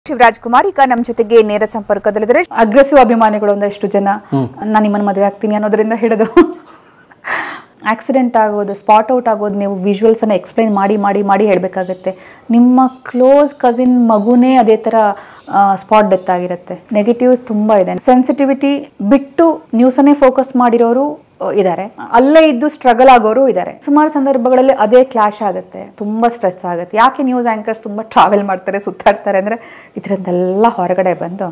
ಶಿವರಾಜ್ ಕುಮಾರ್ ಈಗ ನಮ್ಮ ಜೊತೆಗೆ ನೇರ ಸಂಪರ್ಕದಲ್ಲಿದ್ದಾರೆ ಅಗ್ರೆಸಿವ್ ಅಭಿಮಾನಿಗಳು ಒಂದಷ್ಟು ಜನ ನಾನು ನಿಮ್ಮನ್ನು ಮದುವೆ ಆಗ್ತೀನಿ ಅನ್ನೋದರಿಂದ ಹಿಡಿದು ಆಕ್ಸಿಡೆಂಟ್ ಆಗೋದು ಸ್ಪಾಟ್ ಔಟ್ ಆಗೋದು ನೀವು ವಿಜುವಲ್ಸನ್ನು ಎಕ್ಸ್ಪ್ಲೈನ್ ಮಾಡಿ ಮಾಡಿ ಮಾಡಿ ಹೇಳಬೇಕಾಗತ್ತೆ ನಿಮ್ಮ ಕ್ಲೋಸ್ ಕಸಿನ್ ಮಗುನೇ ಅದೇ ಥರ ಸ್ಪಾಟ್ ಡೆತ್ ಆಗಿರುತ್ತೆ ನೆಗೆಟಿವ್ಸ್ ತುಂಬ ಇದೆ ಸೆನ್ಸಿಟಿವಿಟಿ ಬಿಟ್ಟು ನ್ಯೂಸನ್ನೇ ಫೋಕಸ್ ಮಾಡಿರೋರು ಇದ್ದಾರೆ ಅಲ್ಲೇ ಇದ್ದು ಸ್ಟ್ರಗಲ್ ಆಗೋರು ಇದ್ದಾರೆ ಸುಮಾರು ಸಂದರ್ಭಗಳಲ್ಲಿ ಅದೇ ಕ್ಲಾಶ್ ಆಗುತ್ತೆ ತುಂಬ ಸ್ಟ್ರೆಸ್ ಆಗುತ್ತೆ ಯಾಕೆ ನ್ಯೂಸ್ ಆ್ಯಂಕರ್ಸ್ ತುಂಬ ಟ್ರಾವೆಲ್ ಮಾಡ್ತಾರೆ ಸುತ್ತಾಡ್ತಾರೆ ಅಂದರೆ ಇದರಿಂದೆಲ್ಲ ಹೊರಗಡೆ ಬಂದು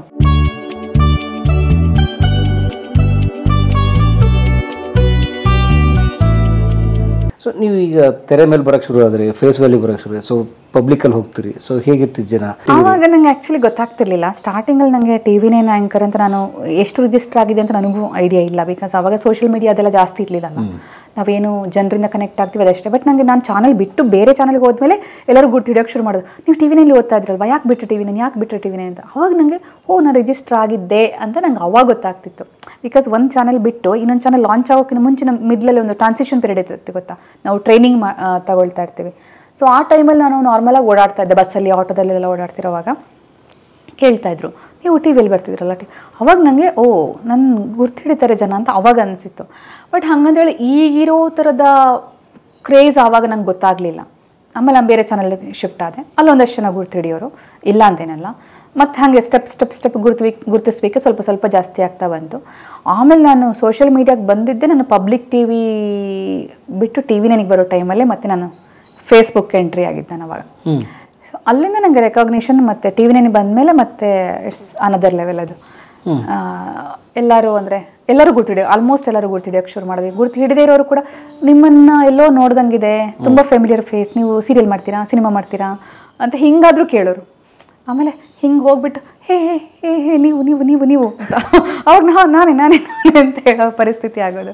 ಸೊ ನೀವು ಈಗ ತೆರೆ ಮೇಲೆ ಬರೋಕ್ಕೆ ಶುರು ಆದರೆ ಫೇಸ್ ವ್ಯಾಲಿ ಬರೋಕ್ಕೆ ಶುರು ಸೊ ಪಬ್ಲಿಕಲ್ಲಿ ಹೋಗ್ತೀರಿ ಸೊ ಹೇಗಿರ್ತಿತ್ತು ಜನ ಆವಾಗ ನಂಗೆ ಆ್ಯಕ್ಚುಲಿ ಗೊತ್ತಾಗ್ತಿರ್ಲಿಲ್ಲ ಸ್ಟಾರ್ಟಿಂಗಲ್ಲಿ ನನಗೆ ಟಿ ವಿ ನೈನ್ ಆ್ಯಂಕರ್ ಅಂತ ನಾನು ಎಷ್ಟು ರಿಜಿಸ್ಟರ್ ಆಗಿದೆ ಅಂತ ನನಗೂ ಐಡಿಯಾ ಇಲ್ಲ ಬಿಕಾಸ್ ಅವಾಗ ಸೋಷಿಯಲ್ ಮೀಡಿಯಾ ಅದೆಲ್ಲ ಜಾಸ್ತಿ ಇರಲಿಲ್ಲ ನಾವೇನು ಜನರಿಂದ ಕನೆಕ್ಟ್ ಆಗ್ತೀವಿ ಅದಷ್ಟೇ ಬಟ್ ನನಗೆ ನಾನು ಚಾನಲ್ ಬಿಟ್ಟು ಬೇರೆ ಚಾನಲ್ಗೆ ಹೋದ್ಮೇಲೆ ಎಲ್ಲರೂ ಗುರ್ತು ಹಿಡಿಯೋಕ್ಕೆ ಶುರು ಮಾಡೋದು ನೀವು ಟಿ ವಿನಲ್ಲಿ ಓದ್ತಾ ಇದ್ರಲ್ವಾ ಯಾಕೆ ಬಿಟ್ಟು ಟಿ ವಿನ ಯಾಕೆ ಬಿಟ್ಟು ಟಿ ವಿನೇ ಅಂತ ಅವಾಗ ನನಗೆ ಓ ನಾನು ರಿಜಿಸ್ಟರ್ ಆಗಿದ್ದೆ ಅಂತ ನಂಗೆ ಅವಾಗ ಗೊತ್ತಾಗ್ತಿತ್ತು ಬಿಕಾಸ್ ಒಂದು ಚಾನಲ್ ಬಿಟ್ಟು ಇನ್ನೊಂದು ಚಾನಲ್ ಲಾಂಚ್ ಆಗೋಕ್ಕಿಂತ ಮುಂಚೆ ನಮ್ಮ ಮಿಡ್ಲಲ್ಲಿ ಒಂದು ಟ್ರಾನ್ಸಿಷನ್ ಪೀರಿಯಡ್ ಇರುತ್ತೆ ಗೊತ್ತಾ ನಾವು ಟ್ರೈನಿಂಗ್ ಮಾ ಆ, ತಗೊಳ್ತಾ ಇರ್ತೀವಿ ಸೊ ಆ ಟೈಮಲ್ಲಿ ನಾನು ನಾರ್ಮಲಾಗಿ ಓಡಾಡ್ತಾ ಇದ್ದೆ ಬಸ್ಸಲ್ಲಿ ಆಟೋದಲ್ಲೆಲ್ಲ ಓಡಾಡ್ತಿರೋವಾಗ ಕೇಳ್ತಾ ಇದ್ರು ನೀವು ಟಿ ವಿಯಲ್ಲಿ ಬರ್ತಿದ್ರಲ್ಲ ಟಿ ಅವಾಗ ನನಗೆ ಓ ನನ್ನ ಗುರ್ತು ಹಿಡಿತಾರೆ ಜನ ಅಂತ ಅವಾಗ ಅನಿಸಿತ್ತು ಬಟ್ ಹಂಗಂದೇಳಿ ಈಗಿರೋ ಥರದ ಕ್ರೇಜ್ ಆವಾಗ ನಂಗೆ ಗೊತ್ತಾಗಲಿಲ್ಲ ಆಮೇಲೆ ನಾನು ಬೇರೆ ಚಾನಲ್ ಶಿಫ್ಟ್ ಆದೆ ಅಲ್ಲೊಂದಷ್ಟು ಜನ ಗುರ್ತು ಹಿಡಿಯೋರು ಇಲ್ಲ ಅಂತೇನಲ್ಲ ಮತ್ತು ಹಾಗೆ ಸ್ಟೆಪ್ ಸ್ಟೆಪ್ ಸ್ಟೆಪ್ ಗುರ್ತು ಗುರುತಿಸ್ಬೇಕು ಸ್ವಲ್ಪ ಸ್ವಲ್ಪ ಜಾಸ್ತಿ ಆಗ್ತಾ ಬಂತು ಆಮೇಲೆ ನಾನು ಸೋಷಿಯಲ್ ಮೀಡಿಯಾಗೆ ಬಂದಿದ್ದೆ ನಾನು ಪಬ್ಲಿಕ್ ಟಿ ವಿ ಬಿಟ್ಟು ಟಿ ವಿ ನನಗೆ ಬರೋ ಟೈಮಲ್ಲೇ ಮತ್ತೆ ನಾನು ಫೇಸ್ಬುಕ್ ಎಂಟ್ರಿ ಆಗಿದ್ದೆ ನಾನು ಅವಾಗ ಹ್ಞೂ ಸೊ ಅಲ್ಲಿಂದ ನನಗೆ ರೆಕಾಗ್ನಿಷನ್ ಮತ್ತು ಟಿ ವಿ ನೈನ್ ಬಂದಮೇಲೆ ಮತ್ತೆ ಇಟ್ಸ್ ಅನದರ್ ಲೆವೆಲ್ ಅದು ಆ, ಎಲ್ಲರೂ ಅಂದರೆ ಎಲ್ಲರೂ ಗುರ್ತು ಹಿಡಿಯೋ ಆಲ್ಮೋಸ್ಟ್ ಎಲ್ಲರೂ ಗುರ್ತು ಹಿಡಿಯೋಕ್ಕೆ ಶುರು ಮಾಡಿದ್ವಿ ಗುರ್ತು ಹಿಡಿದೇ ಇರೋರು ಕೂಡ ನಿಮ್ಮನ್ನು ಎಲ್ಲೋ ನೋಡ್ದಂಗಿದೆ ತುಂಬ ಫೆಮಿಲಿಯರ್ ಫೇಸ್ ನೀವು ಸೀರಿಯಲ್ ಮಾಡ್ತೀರಾ ಸಿನಿಮಾ ಮಾಡ್ತೀರಾ ಅಂತ ಹಿಂಗಾದರೂ ಕೇಳೋರು ಆಮೇಲೆ ಹಿಂಗೆ ಹೋಗ್ಬಿಟ್ಟು ಹೇ ಹೇ ಹೇ ಹೇ ನೀವು ನೀವು ನೀವು ನೀವು ಅಂತ ಅವ್ರು ನಾ ನಾನೇ ನಾನೇ ನಾನೇ ಅಂತ ಹೇಳೋ ಪರಿಸ್ಥಿತಿ ಆಗೋದು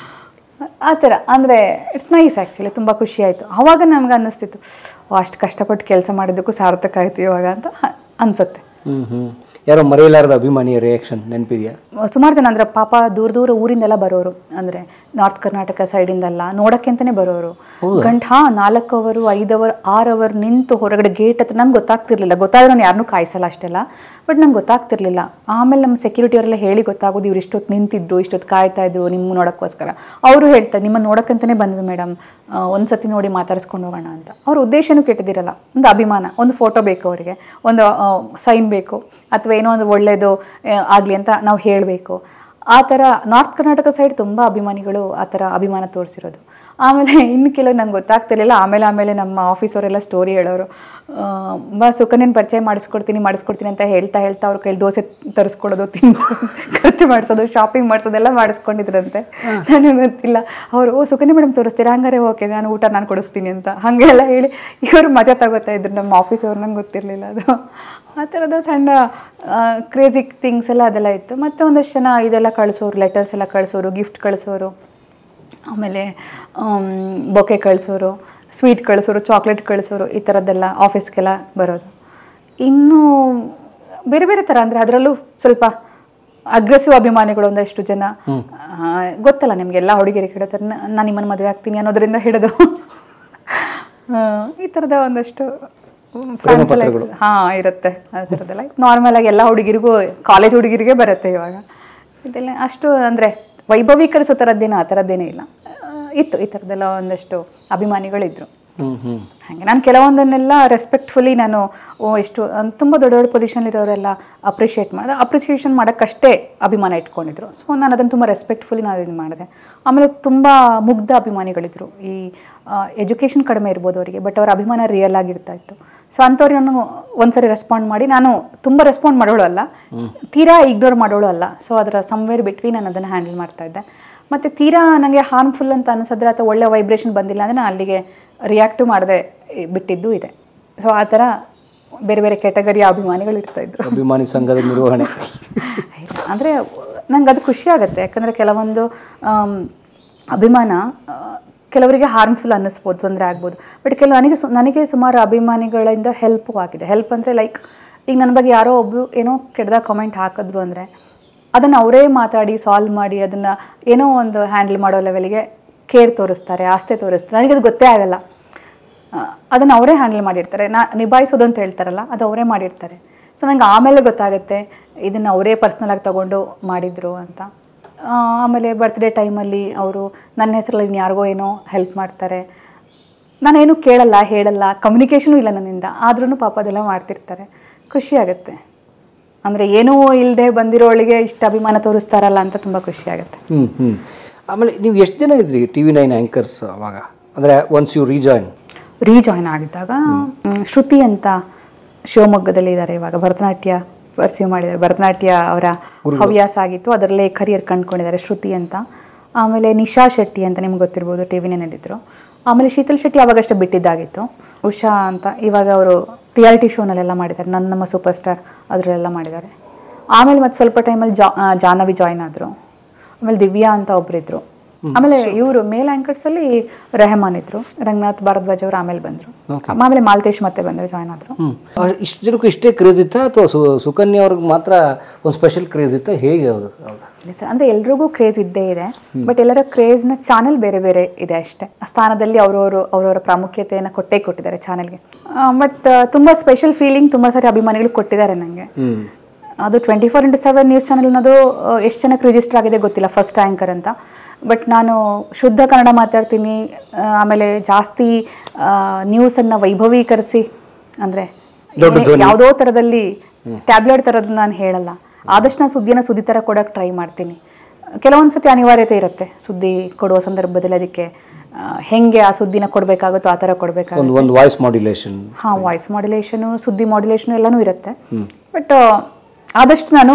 ಆ ಥರ ಅಂದರೆ ಇಟ್ಸ್ ನೈಸ್ ಆ್ಯಕ್ಚುಲಿ ತುಂಬ ಖುಷಿ ಆಯಿತು ಆವಾಗ ನಮ್ಗೆ ಅನ್ನಿಸ್ತಿತ್ತು ಓ ಅಷ್ಟು ಕಷ್ಟಪಟ್ಟು ಕೆಲಸ ಮಾಡಿದ್ದಕ್ಕೂ ಸಾರ್ಥಕ ಆಯಿತು ಇವಾಗ ಅಂತ ಹ- ಅನ್ಸುತ್ತೆ ಹ್ಞೂ ಹ್ಞೂ ಯಾರೋ ಮರೆಯಲಾರದ ಅಭಿಮಾನಿಯ ರಿಯಾಕ್ಷನ್ ನೆನಪಿದೆಯಾ ಸುಮಾರು ಜನ ಅಂದರೆ ಪಾಪ ದೂರ ದೂರ ಊರಿಂದೆಲ್ಲ ಬರೋರು ಅಂದರೆ ನಾರ್ತ್ ಕರ್ನಾಟಕ ಸೈಡಿಂದೆಲ್ಲ ನೋಡೋಕ್ಕೆ ಅಂತಲೇ ಬರೋರು ಗಂಟು ಹಾಂ ನಾಲ್ಕು ಅವರು ಐದು ಅವರ್ ಆರು ಅವರ್ ನಿಂತು ಹೊರಗಡೆ ಗೇಟ್ ಹತ್ರ ನಂಗೆ ಗೊತ್ತಾಗ್ತಿರ್ಲಿಲ್ಲ ಗೊತ್ತಾದ್ರೆ ನಾನು ಯಾರನ್ನೂ ಕಾಯಿಸಲ್ಲ ಅಷ್ಟೆಲ್ಲ ಬಟ್ ನಂಗೆ ಗೊತ್ತಾಗ್ತಿರ್ಲಿಲ್ಲ ಆಮೇಲೆ ನಮ್ಮ ಸೆಕ್ಯೂರಿಟಿ ಅವರೆಲ್ಲ ಹೇಳಿ ಗೊತ್ತಾಗೋದು ಇವ್ರು ಇಷ್ಟೊತ್ತು ನಿಂತಿದ್ರು ಇಷ್ಟೊತ್ತು ಕಾಯ್ತಾ ಇದ್ರು ನಿಮ್ಮ ನೋಡೋಕ್ಕೋಸ್ಕರ ಅವರು ಹೇಳ್ತಾರೆ ನಿಮ್ಮನ್ನು ನೋಡೋಕ್ಕಂತಲೇ ಬಂದ್ವಿ ಮೇಡಮ್ ಒಂದು ಸತಿ ನೋಡಿ ಮಾತಾಡಿಸ್ಕೊಂಡು ಹೋಗೋಣ ಅಂತ ಅವ್ರ ಉದ್ದೇಶನೂ ಕೆಟ್ಟದಿರಲ್ಲ ಒಂದು ಅಭಿಮಾನ ಒಂದು ಫೋಟೋ ಬೇಕು ಅವರಿಗೆ ಒಂದು ಸೈನ್ ಬೇಕು ಅಥವಾ ಏನೋ ಒಂದು ಒಳ್ಳೆಯದು ಆಗಲಿ ಅಂತ ನಾವು ಹೇಳಬೇಕು ಆ ಥರ ನಾರ್ತ್ ಕರ್ನಾಟಕ ಸೈಡ್ ತುಂಬ ಅಭಿಮಾನಿಗಳು ಆ ಥರ ಅಭಿಮಾನ ತೋರಿಸಿರೋದು ಆಮೇಲೆ ಇನ್ನು ಕೆಲವು ನಂಗೆ ಗೊತ್ತಾಗ್ತಿರ್ಲಿಲ್ಲ ಆಮೇಲೆ ಆಮೇಲೆ ನಮ್ಮ ಆಫೀಸವರೆಲ್ಲ ಸ್ಟೋರಿ ಹೇಳೋರು ಆ, ಬಾ ಸುಕನ್ಯನ ಪರಿಚಯ ಮಾಡಿಸ್ಕೊಡ್ತೀನಿ ಮಾಡಿಸ್ಕೊಡ್ತೀನಿ ಅಂತ ಹೇಳ್ತಾ ಹೇಳ್ತಾ ಅವ್ರ ಕೈಲಿ ದೋಸೆ ತರಿಸ್ಕೊಡೋದು ತಿನ್ಸೋದು ಖರ್ಚು ಮಾಡಿಸೋದು ಶಾಪಿಂಗ್ ಮಾಡಿಸೋದೆಲ್ಲ ಮಾಡಿಸ್ಕೊಂಡಿದ್ರಂತೆ ನನಗೆ ಗೊತ್ತಿಲ್ಲ ಅವರು ಓ ಸುಕನ್ಯ ಮೇಡಮ್ ತೋರಿಸ್ತೀರಾ ಹಂಗಾರೆ ಓಕೆ ನಾನು ಊಟ ನಾನು ಕೊಡಿಸ್ತೀನಿ ಅಂತ ಹಾಗೆಲ್ಲ ಹೇಳಿ ಇವರು ಮಜಾ ತಗೋತಾ ಇದ್ರು ನಮ್ಮ ಆಫೀಸವ್ರು ನಂಗೆ ಗೊತ್ತಿರಲಿಲ್ಲ ಅದು ಆ ಥರದ ಸಣ್ಣ ಕ್ರೇಜಿ ಥಿಂಗ್ಸ್ ಎಲ್ಲ ಅದೆಲ್ಲ ಇತ್ತು ಮತ್ತು ಒಂದಷ್ಟು ಜನ ಇದೆಲ್ಲ ಕಳಿಸೋರು ಲೆಟರ್ಸ್ ಎಲ್ಲ ಕಳಿಸೋರು ಗಿಫ್ಟ್ ಕಳಿಸೋರು ಆಮೇಲೆ ಬೊಕೆ ಕಳಿಸೋರು ಸ್ವೀಟ್ ಕಳಿಸೋರು ಚಾಕ್ಲೇಟ್ ಕಳಿಸೋರು ಈ ಥರದ್ದೆಲ್ಲ ಆಫೀಸ್ಗೆಲ್ಲ ಬರೋದು ಇನ್ನು ಬೇರೆ ಬೇರೆ ಥರ ಅಂದರೆ ಅದರಲ್ಲೂ ಸ್ವಲ್ಪ ಅಗ್ರೆಸಿವ್ ಅಭಿಮಾನಿಗಳು ಒಂದಷ್ಟು ಜನ ಆ, ಗೊತ್ತಲ್ಲ ನಿಮಗೆಲ್ಲ ಹುಡುಗಿಯರು ಹಿಡಿತಾರೆ ನಾನು ನಿಮ್ಮನ್ನು ಮದುವೆ ಆಗ್ತೀನಿ ಅನ್ನೋದರಿಂದ ಹಿಡಿದು ಆ, ಈ ಥರದ ಒಂದಷ್ಟು ಫ್ಯಾನ್ಸ್ ಎಲ್ಲ ಇರ್ತದೆ. ಹಾ ಇರುತ್ತೆ ಆ ಥರದ್ದೆಲ್ಲ ನಾರ್ಮಲ್ ಆಗಿ ಎಲ್ಲ ಹುಡುಗಿರಿಗೂ ಕಾಲೇಜ್ ಹುಡುಗಿರಿಗೆ ಬರುತ್ತೆ ಇವಾಗ ಇದೆಲ್ಲ ಅಷ್ಟು ಅಂದರೆ ವೈಭವೀಕರಿಸೋ ಥರದ್ದೇನು ಆ ಥರದ್ದೇನೇ ಇಲ್ಲ ಆ, ಇತ್ತು ಈ ಥರದ್ದೆಲ್ಲ ಒಂದಷ್ಟು ಅಭಿಮಾನಿಗಳಿದ್ರು ಹ್ಞೂ ಹ್ಞೂ ಹಾಗೆ ನಾನು ಕೆಲವೊಂದನ್ನೆಲ್ಲ ರೆಸ್ಪೆಕ್ಟ್ಫುಲಿ ನಾನು ಓ ಎಷ್ಟು ತುಂಬ ದೊಡ್ಡ ದೊಡ್ಡ ಪೊಸಿಷನ್ಲಿರೋರೆಲ್ಲ ಅಪ್ರಿಷಿಯೇಟ್ ಮಾಡಿದೆ ಅಪ್ರಿಸಿಯೇಷನ್ ಮಾಡೋಕ್ಕಷ್ಟೇ ಅಭಿಮಾನ ಇಟ್ಕೊಂಡಿದ್ರು ಸೊ ನಾನು ಅದನ್ನು ತುಂಬ ರೆಸ್ಪೆಕ್ಟ್ಫುಲಿ ನಾನು ಇದು ಮಾಡಿದೆ ಆಮೇಲೆ ತುಂಬ ಮುಗ್ಧ ಅಭಿಮಾನಿಗಳಿದ್ರು ಈ ಎಜುಕೇಷನ್ ಕಡಿಮೆ ಇರ್ಬೋದು ಅವರಿಗೆ ಬಟ್ ಅವರ ಅಭಿಮಾನ ರಿಯಲ್ ಆಗಿರ್ತಾ ಇತ್ತು ಸೊ ಅಂಥವ್ರಿಗೆ ನಾನು ಒಂದ್ಸರಿ ರೆಸ್ಪಾಂಡ್ ಮಾಡಿ ನಾನು ತುಂಬ ರೆಸ್ಪಾಂಡ್ ಮಾಡೋಳು ಅಲ್ಲ ತೀರಾ ಇಗ್ನೋರ್ ಮಾಡೋಳು ಅಲ್ಲ ಸೊ ಅದರ ಸಮ್ವೇರ್ ಬಿಟ್ವಿ ನಾನು ಅದನ್ನು ಹ್ಯಾಂಡಲ್ ಮಾಡ್ತಾ ಇದ್ದೆ ಮತ್ತು ತೀರಾ ನನಗೆ ಹಾರ್ಮ್ಫುಲ್ ಅಂತ ಅನಿಸಿದ್ರೆ ಅಥವಾ ಒಳ್ಳೆ ವೈಬ್ರೇಷನ್ ಬಂದಿಲ್ಲ ಅಂದರೆ ನಾನು ಅಲ್ಲಿಗೆ ರಿಯಾಕ್ಟು ಮಾಡದೆ ಬಿಟ್ಟಿದ್ದು ಇದೆ ಸೊ ಆ ಥರ ಬೇರೆ ಬೇರೆ ಕೆಟಗರಿಯ ಅಭಿಮಾನಿಗಳು ಇರ್ತಾ ಇದ್ರು ಅಭಿಮಾನಿ ಸಂಘದ ನಿರ್ವಹಣೆ ಅಂದರೆ ನಂಗೆ ಅದು ಖುಷಿ ಆಗುತ್ತೆ ಯಾಕಂದರೆ ಕೆಲವೊಂದು ಆಮ್, ಅಭಿಮಾನ ಆ, ಕೆಲವರಿಗೆ ಹಾರ್ಮ್ಫುಲ್ ಅನ್ನಿಸ್ಬೋದು ತೊಂದರೆ ಆಗ್ಬೋದು ಬಟ್ ಕೆಲವು ನನಗೆ ಸು ನನಗೆ ಸುಮಾರು ಅಭಿಮಾನಿಗಳಿಂದ ಹೆಲ್ಪು ಆಗಿದೆ ಹೆಲ್ಪ್ ಅಂದರೆ ಲೈಕ್ ಈಗ ನನ್ನ ಬಗ್ಗೆ ಯಾರೋ ಒಬ್ಬರು ಏನೋ ಕೆಟ್ಟದಾಗ ಕಮೆಂಟ್ ಹಾಕಿದ್ರು ಅಂದರೆ ಅದನ್ನು ಅವರೇ ಮಾತಾಡಿ ಸಾಲ್ವ್ ಮಾಡಿ ಅದನ್ನು ಏನೋ ಒಂದು ಹ್ಯಾಂಡಲ್ ಮಾಡೋ ಲೆವೆಲ್ಗೆ ಕೇರ್ ತೋರಿಸ್ತಾರೆ ಆಸ್ತೆ ತೋರಿಸ್ತಾರೆ ನನಗೆ ಅದು ಗೊತ್ತೇ ಆಗಲ್ಲ ಅದನ್ನು ಅವರೇ ಹ್ಯಾಂಡಲ್ ಮಾಡಿರ್ತಾರೆ ನಾ ನಿಭಾಯಿಸೋದು ಅಂತ ಹೇಳ್ತಾರಲ್ಲ ಅದು ಅವರೇ ಮಾಡಿರ್ತಾರೆ ಸೊ ನಂಗೆ ಆಮೇಲೆ ಗೊತ್ತಾಗುತ್ತೆ ಇದನ್ನು ಅವರೇ ಪರ್ಸ್ನಲಾಗಿ ತಗೊಂಡು ಮಾಡಿದರು ಅಂತ ಆ, ಆಮೇಲೆ ಬರ್ತ್ಡೇ ಟೈಮಲ್ಲಿ ಅವರು ನನ್ನ ಹೆಸರಲ್ಲಿ ಇನ್ಯಾರಿಗೋ ಏನೋ ಹೆಲ್ಪ್ ಮಾಡ್ತಾರೆ ನಾನೇನು ಕೇಳಲ್ಲ ಹೇಳಲ್ಲ ಕಮ್ಯುನಿಕೇಷನು ಇಲ್ಲ ನನ್ನಿಂದ ಆದ್ರೂ ಪಾಪ ಅದೆಲ್ಲ ಮಾಡ್ತಿರ್ತಾರೆ ಖುಷಿ ಆಗುತ್ತೆ ಅಂದರೆ ಏನೂ ಇಲ್ಲದೆ ಬಂದಿರೋಳಿಗೆ ಇಷ್ಟ ಅಭಿಮಾನ ತೋರಿಸ್ತಾರಲ್ಲ ಅಂತ ತುಂಬ ಖುಷಿ ಆಗುತ್ತೆ ಹ್ಞೂ ಹ್ಞೂ ಆಮೇಲೆ ನೀವು ಎಷ್ಟು ಜನ ಇದ್ರಿ ಟಿ ವಿ ನೈನ್ ಆ್ಯಂಕರ್ಸ್ ಅವಾಗ ಅಂದರೆ ಒನ್ಸ್ ಯು ರೀಜಾಯ್ನ್ ರೀಜಾಯ್ನ್ ಆಗಿದ್ದಾಗ ಮ್, ಶ್ರುತಿ ಅಂತ ಶಿವಮೊಗ್ಗದಲ್ಲಿ ಇದ್ದಾರೆ ಇವಾಗ ಭರತನಾಟ್ಯ ಪರ್ಸ್ಯೂ ಮಾಡಿದ್ದಾರೆ ಭರತನಾಟ್ಯ ಅವರ ಹವ್ಯಾಸ ಆಗಿತ್ತು ಅದರಲ್ಲೇ ಕರಿಯರ್ ಕಂಡ್ಕೊಂಡಿದ್ದಾರೆ ಶ್ರುತಿ ಅಂತ ಆಮೇಲೆ ನಿಶಾ ಶೆಟ್ಟಿ ಅಂತ ನಿಮ್ಗೆ ಗೊತ್ತಿರ್ಬೋದು ಟಿ ವಿನೇ ನಡೀದ್ರು ಆಮೇಲೆ ಶೀತಲ್ ಶೆಟ್ಟಿ ಅವಾಗಷ್ಟೇ ಬಿಟ್ಟಿದ್ದಾಗಿತ್ತು ಉಷಾ ಅಂತ ಇವಾಗ ಅವರು ರಿಯಾಲಿಟಿ ಶೋನಲ್ಲೆಲ್ಲ ಮಾಡಿದ್ದಾರೆ ನನ್ನ ನಮ್ಮ ಸೂಪರ್ ಸ್ಟಾರ್ ಅದರಲ್ಲೆಲ್ಲ ಮಾಡಿದ್ದಾರೆ ಆಮೇಲೆ ಮತ್ತೆ ಸ್ವಲ್ಪ ಟೈಮಲ್ಲಿ ಜಾ ಆ, ಜಾಹ್ನವಿ ಜಾಯ್ನ್ ಆದರು ಆಮೇಲೆ ದಿವ್ಯಾ ಅಂತ ಒಬ್ಬರಿದ್ರು ಆಮೇಲೆ ಇವರು ಮೇಲ್ ಆಂಕರ್ಸ್ ಅಲ್ಲಿ ರೆಹಮಾನ್ ಇದ್ರು ರಂಗನಾಥ್ ಭಾರದ್ವಾಜ್ ಅವರು ಆಮೇಲೆ ಬಂದ್ರು ಆಮೇಲೆ ಮಾಲ್ತೇಶ್ ಮತ್ತೆ ಬಂದ್ರು ಜಾಯ್ನ್ ಆದ್ರು ಹ್ಞೂ ಇಷ್ಟು ಜನಕ್ಕೂ ಇಷ್ಟೇ ಕ್ರೇಜ್ ಇತ್ತಾ ಅಥವಾ ಸು ಸುಕನ್ಯಾ ಅವ್ರಿಗೆ ಮಾತ್ರ ಒಂದು ಸ್ಪೆಷಲ್ ಕ್ರೇಜ್ ಇತ್ತಾ ಹೇಗೆ ಅದು ಅವಾಗ ಇಲ್ಲ ಸರ್ ಅಂದ್ರೆ ಎಲ್ರಿಗೂ ಕ್ರೇಜ್ ಇದ್ದೇ ಇದೆ ಬಟ್ ಎಲ್ಲರ ಕ್ರೇಜ್ನ ಚಾನೆಲ್ ಬೇರೆ ಬೇರೆ ಇದೆ ಅಷ್ಟೇ ಆ ಸ್ಥಾನದಲ್ಲಿ ಅವರವರು ಅವರವರ ಪ್ರಾಮುಖ್ಯತೆಯನ್ನು ಕೊಟ್ಟೇ ಕೊಟ್ಟಿದ್ದಾರೆ ಚಾನೆಲ್ಗೆ ಬಟ್ ತುಂಬಾ ಸ್ಪೆಷಲ್ ಫೀಲಿಂಗ್ ತುಂಬಾ ಸಾರಿ ಅಭಿಮಾನಿಗಳು ಕೊಟ್ಟಿದ್ದಾರೆ ನನಗೆ ಹ್ಞೂ ಅದು twenty four into seven news channel ಅನ್ನೋದು ಎಷ್ಟು ಜನಕ್ಕೆ ರಿಜಿಸ್ಟರ್ ಆಗಿದೆ ಗೊತ್ತಿಲ್ಲ ಫಸ್ಟ್ ಆ್ಯಂಕರ್ ಅಂತ ಬಟ್ ನಾನು ಶುದ್ಧ ಕನ್ನಡ ಮಾತಾಡ್ತೀನಿ ಆ, ಆಮೇಲೆ ಜಾಸ್ತಿ ನ್ಯೂಸನ್ನು ವೈಭವೀಕರಿಸಿ ಅಂದರೆ ಯಾವುದೋ ಥರದಲ್ಲಿ ಟ್ಯಾಬ್ಲೆಟ್ ಥರದ್ದು ನಾನು ಹೇಳಲ್ಲ ಆದಷ್ಟು ನಾನು ಸುದ್ದಿನ ಸುದ್ದಿ ಥರ ಕೊಡೋಕ್ಕೆ ಟ್ರೈ ಮಾಡ್ತೀನಿ ಕೆಲವೊಂದು ಸತಿ ಅನಿವಾರ್ಯತೆ ಇರುತ್ತೆ ಸುದ್ದಿ ಕೊಡುವ ಸಂದರ್ಭದಲ್ಲಿ ಅದಕ್ಕೆ ಆ, ಹೆಂಗೆ ಆ ಸುದ್ದಿನ ಕೊಡಬೇಕಾಗುತ್ತೋ ಆ ಥರ ಕೊಡಬೇಕಾಗುತ್ತೆ ಒಂದು ಒಂದು ವಾಯ್ಸ್ ಮಾಡ್ಯುಲೇಷನ್ ಹಾಂ ವಾಯ್ಸ್ ಮಾಡ್ಯುಲೇಷನು ಸುದ್ದಿ ಮಾಡ್ಯುಲೇಷನು ಎಲ್ಲನೂ ಇರುತ್ತೆ ಬಟ್ ಆದಷ್ಟು ನಾನು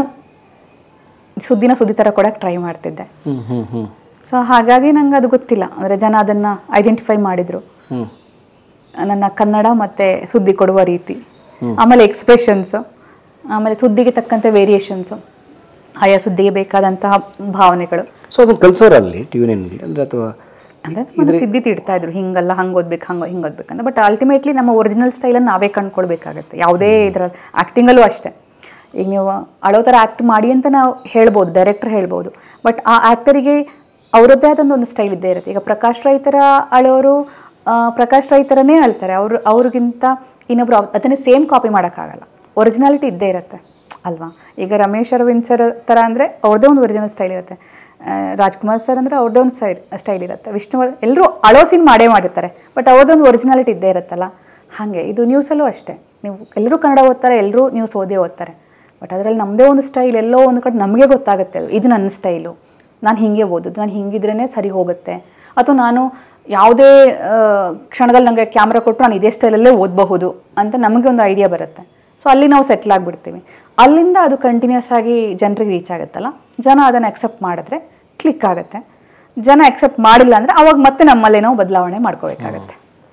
ಸುದ್ದಿನ ಸುದ್ದಿ ಥರ ಕೊಡೋಕ್ಕೆ ಟ್ರೈ ಮಾಡ್ತಿದ್ದೆ ಹ್ಞೂ ಹ್ಞೂ ಹ್ಞೂ ಸೊ ಹಾಗಾಗಿ ನಂಗೆ ಅದು ಗೊತ್ತಿಲ್ಲ ಅಂದರೆ ಜನ ಅದನ್ನು ಐಡೆಂಟಿಫೈ ಮಾಡಿದರು ಹ್ಞೂ ನನ್ನ ಕನ್ನಡ ಮತ್ತು ಸುದ್ದಿ ಕೊಡುವ ರೀತಿ ಆಮೇಲೆ ಎಕ್ಸ್ಪ್ರೆಷನ್ಸು ಆಮೇಲೆ ಸುದ್ದಿಗೆ ತಕ್ಕಂತೆ ವೇರಿಯೇಷನ್ಸು ಆಯಾ ಸುದ್ದಿಗೆ ಬೇಕಾದಂತಹ ಭಾವನೆಗಳು ಸೊ ಅದನ್ನು ಕಲ್ಸೋರಲ್ಲಿ ಟಿ ವಿ ನೈನಲ್ಲಿ ಅಂದರೆ ಅಥವಾ ಅಂದರೆ ಮತ್ತೆ ತಿದ್ದಿ ತಿಡ್ತಾ ಇದ್ರು ಹಿಂಗಲ್ಲ ಹಂಗೆ ಓದ್ಬೇಕು ಹಂಗೆ ಹಿಂಗೆ ಓದ್ಬೇಕಂತ ಬಟ್ ಅಲ್ಟಿಮೇಟ್ಲಿ ನಮ್ಮ ಒರಿಜಿನಲ್ ಸ್ಟೈಲನ್ನು ನಾವೇ ಕಂಡ್ಕೊಳ್ಬೇಕಾಗತ್ತೆ ಯಾವುದೇ ಇದರಲ್ಲಿ ಆ್ಯಕ್ಟಿಂಗಲ್ಲೂ ಅಷ್ಟೇ ಈಗ ನೀವು ಅಳೋ ಥರ ಆ್ಯಕ್ಟ್ ಮಾಡಿ ಅಂತ ನಾವು ಹೇಳ್ಬೋದು ಡೈರೆಕ್ಟರ್ ಹೇಳ್ಬೋದು ಬಟ್ ಆ ಆ್ಯಕ್ಟರಿಗೆ ಅವರದ್ದೇ ಆದಂಥ ಒಂದು ಸ್ಟೈಲ್ ಇದ್ದೇ ಇರುತ್ತೆ ಈಗ ಪ್ರಕಾಶ್ ರೈತರ ಅಳೋರು ಆ, ಪ್ರಕಾಶ್ ರೈತರನ್ನೇ ಅಳ್ತಾರೆ ಅವರು ಅವ್ರಿಗಿಂತ ಇನ್ನೊಬ್ರು ಅವ್- ಅದನ್ನೇ ಸೇಮ್ ಕಾಪಿ ಮಾಡೋಕ್ಕಾಗಲ್ಲ ಒರಿಜಿನಾಲಿಟಿ ಇದ್ದೇ ಇರುತ್ತೆ ಅಲ್ವಾ ಈಗ ರಮೇಶ್ ಅರವಿಂದ್ ಸರ್ ಥರ ಅಂದರೆ ಅವ್ರದ್ದೇ ಒಂದು ಒರಿಜಿನಲ್ ಸ್ಟೈಲ್ ಇರುತ್ತೆ ಆ, ರಾಜ್ಕುಮಾರ್ ಸರ್ ಅಂದರೆ ಅವ್ರದ್ದೇ ಒಂದು ಸ್ಟೈಲ್ ಸ್ಟೈಲ್ ಇರುತ್ತೆ ವಿಷ್ಣು ಎಲ್ಲರೂ ಅಳೋ ಸೀನ್ ಮಾಡೇ ಮಾಡಿರ್ತಾರೆ ಬಟ್ ಅವ್ರದ್ದೊಂದು ಒರಿಜಿನಾಲಿಟಿ ಇದ್ದೇ ಇರುತ್ತಲ್ಲ ಹಾಗೆ ಇದು ನ್ಯೂಸಲ್ಲೂ ಅಷ್ಟೇ ನೀವು ಎಲ್ಲರೂ ಕನ್ನಡ ಓದ್ತಾರೆ ಎಲ್ಲರೂ ನ್ಯೂಸ್ ಓದೇ ಓದ್ತಾರೆ ಬಟ್ ಅದರಲ್ಲಿ ನಮ್ಮದೇ ಒಂದು ಸ್ಟೈಲ್ ಎಲ್ಲೋ ಒಂದು ಕಡೆ ನಮಗೆ ಗೊತ್ತಾಗುತ್ತೆ ಅದು. ಇದು ನನ್ನ ಸ್ಟೈಲು ನಾನು ಹಿಂಗೆ ಓದೋದು ನಾನು ಹಿಂಗಿದ್ರೇ ಸರಿ ಹೋಗುತ್ತೆ ಅಥವಾ ನಾನು ಯಾವುದೇ ಆ, ಕ್ಷಣದಲ್ಲಿ ನನಗೆ ಕ್ಯಾಮ್ರಾ ಕೊಟ್ಟು ನಾನು ಇದೇ ಸ್ಟೈಲಲ್ಲೇ ಓದಬಹುದು ಅಂತ ನಮಗೆ ಒಂದು ಐಡಿಯಾ ಬರುತ್ತೆ ಸೊ ಅಲ್ಲಿ ನಾವು ಸೆಟ್ಲ್ ಆಗಿಬಿಡ್ತೀವಿ ಅಲ್ಲಿಂದ ಅದು ಕಂಟಿನ್ಯೂಸ್ ಆಗಿ ಜನರಿಗೆ ರೀಚ್ ಆಗುತ್ತಲ್ಲ ಜನ ಅದನ್ನು ಅಕ್ಸೆಪ್ಟ್ ಮಾಡಿದ್ರೆ ಕ್ಲಿಕ್ ಆಗುತ್ತೆ ಜನ ಅಕ್ಸೆಪ್ಟ್ ಮಾಡಿಲ್ಲ ಅಂದರೆ ಅವಾಗ ಮತ್ತೆ ನಮ್ಮಲ್ಲೇ ನಾವು ಬದಲಾವಣೆ ಮಾಡ್ಕೋಬೇಕಾಗತ್ತೆ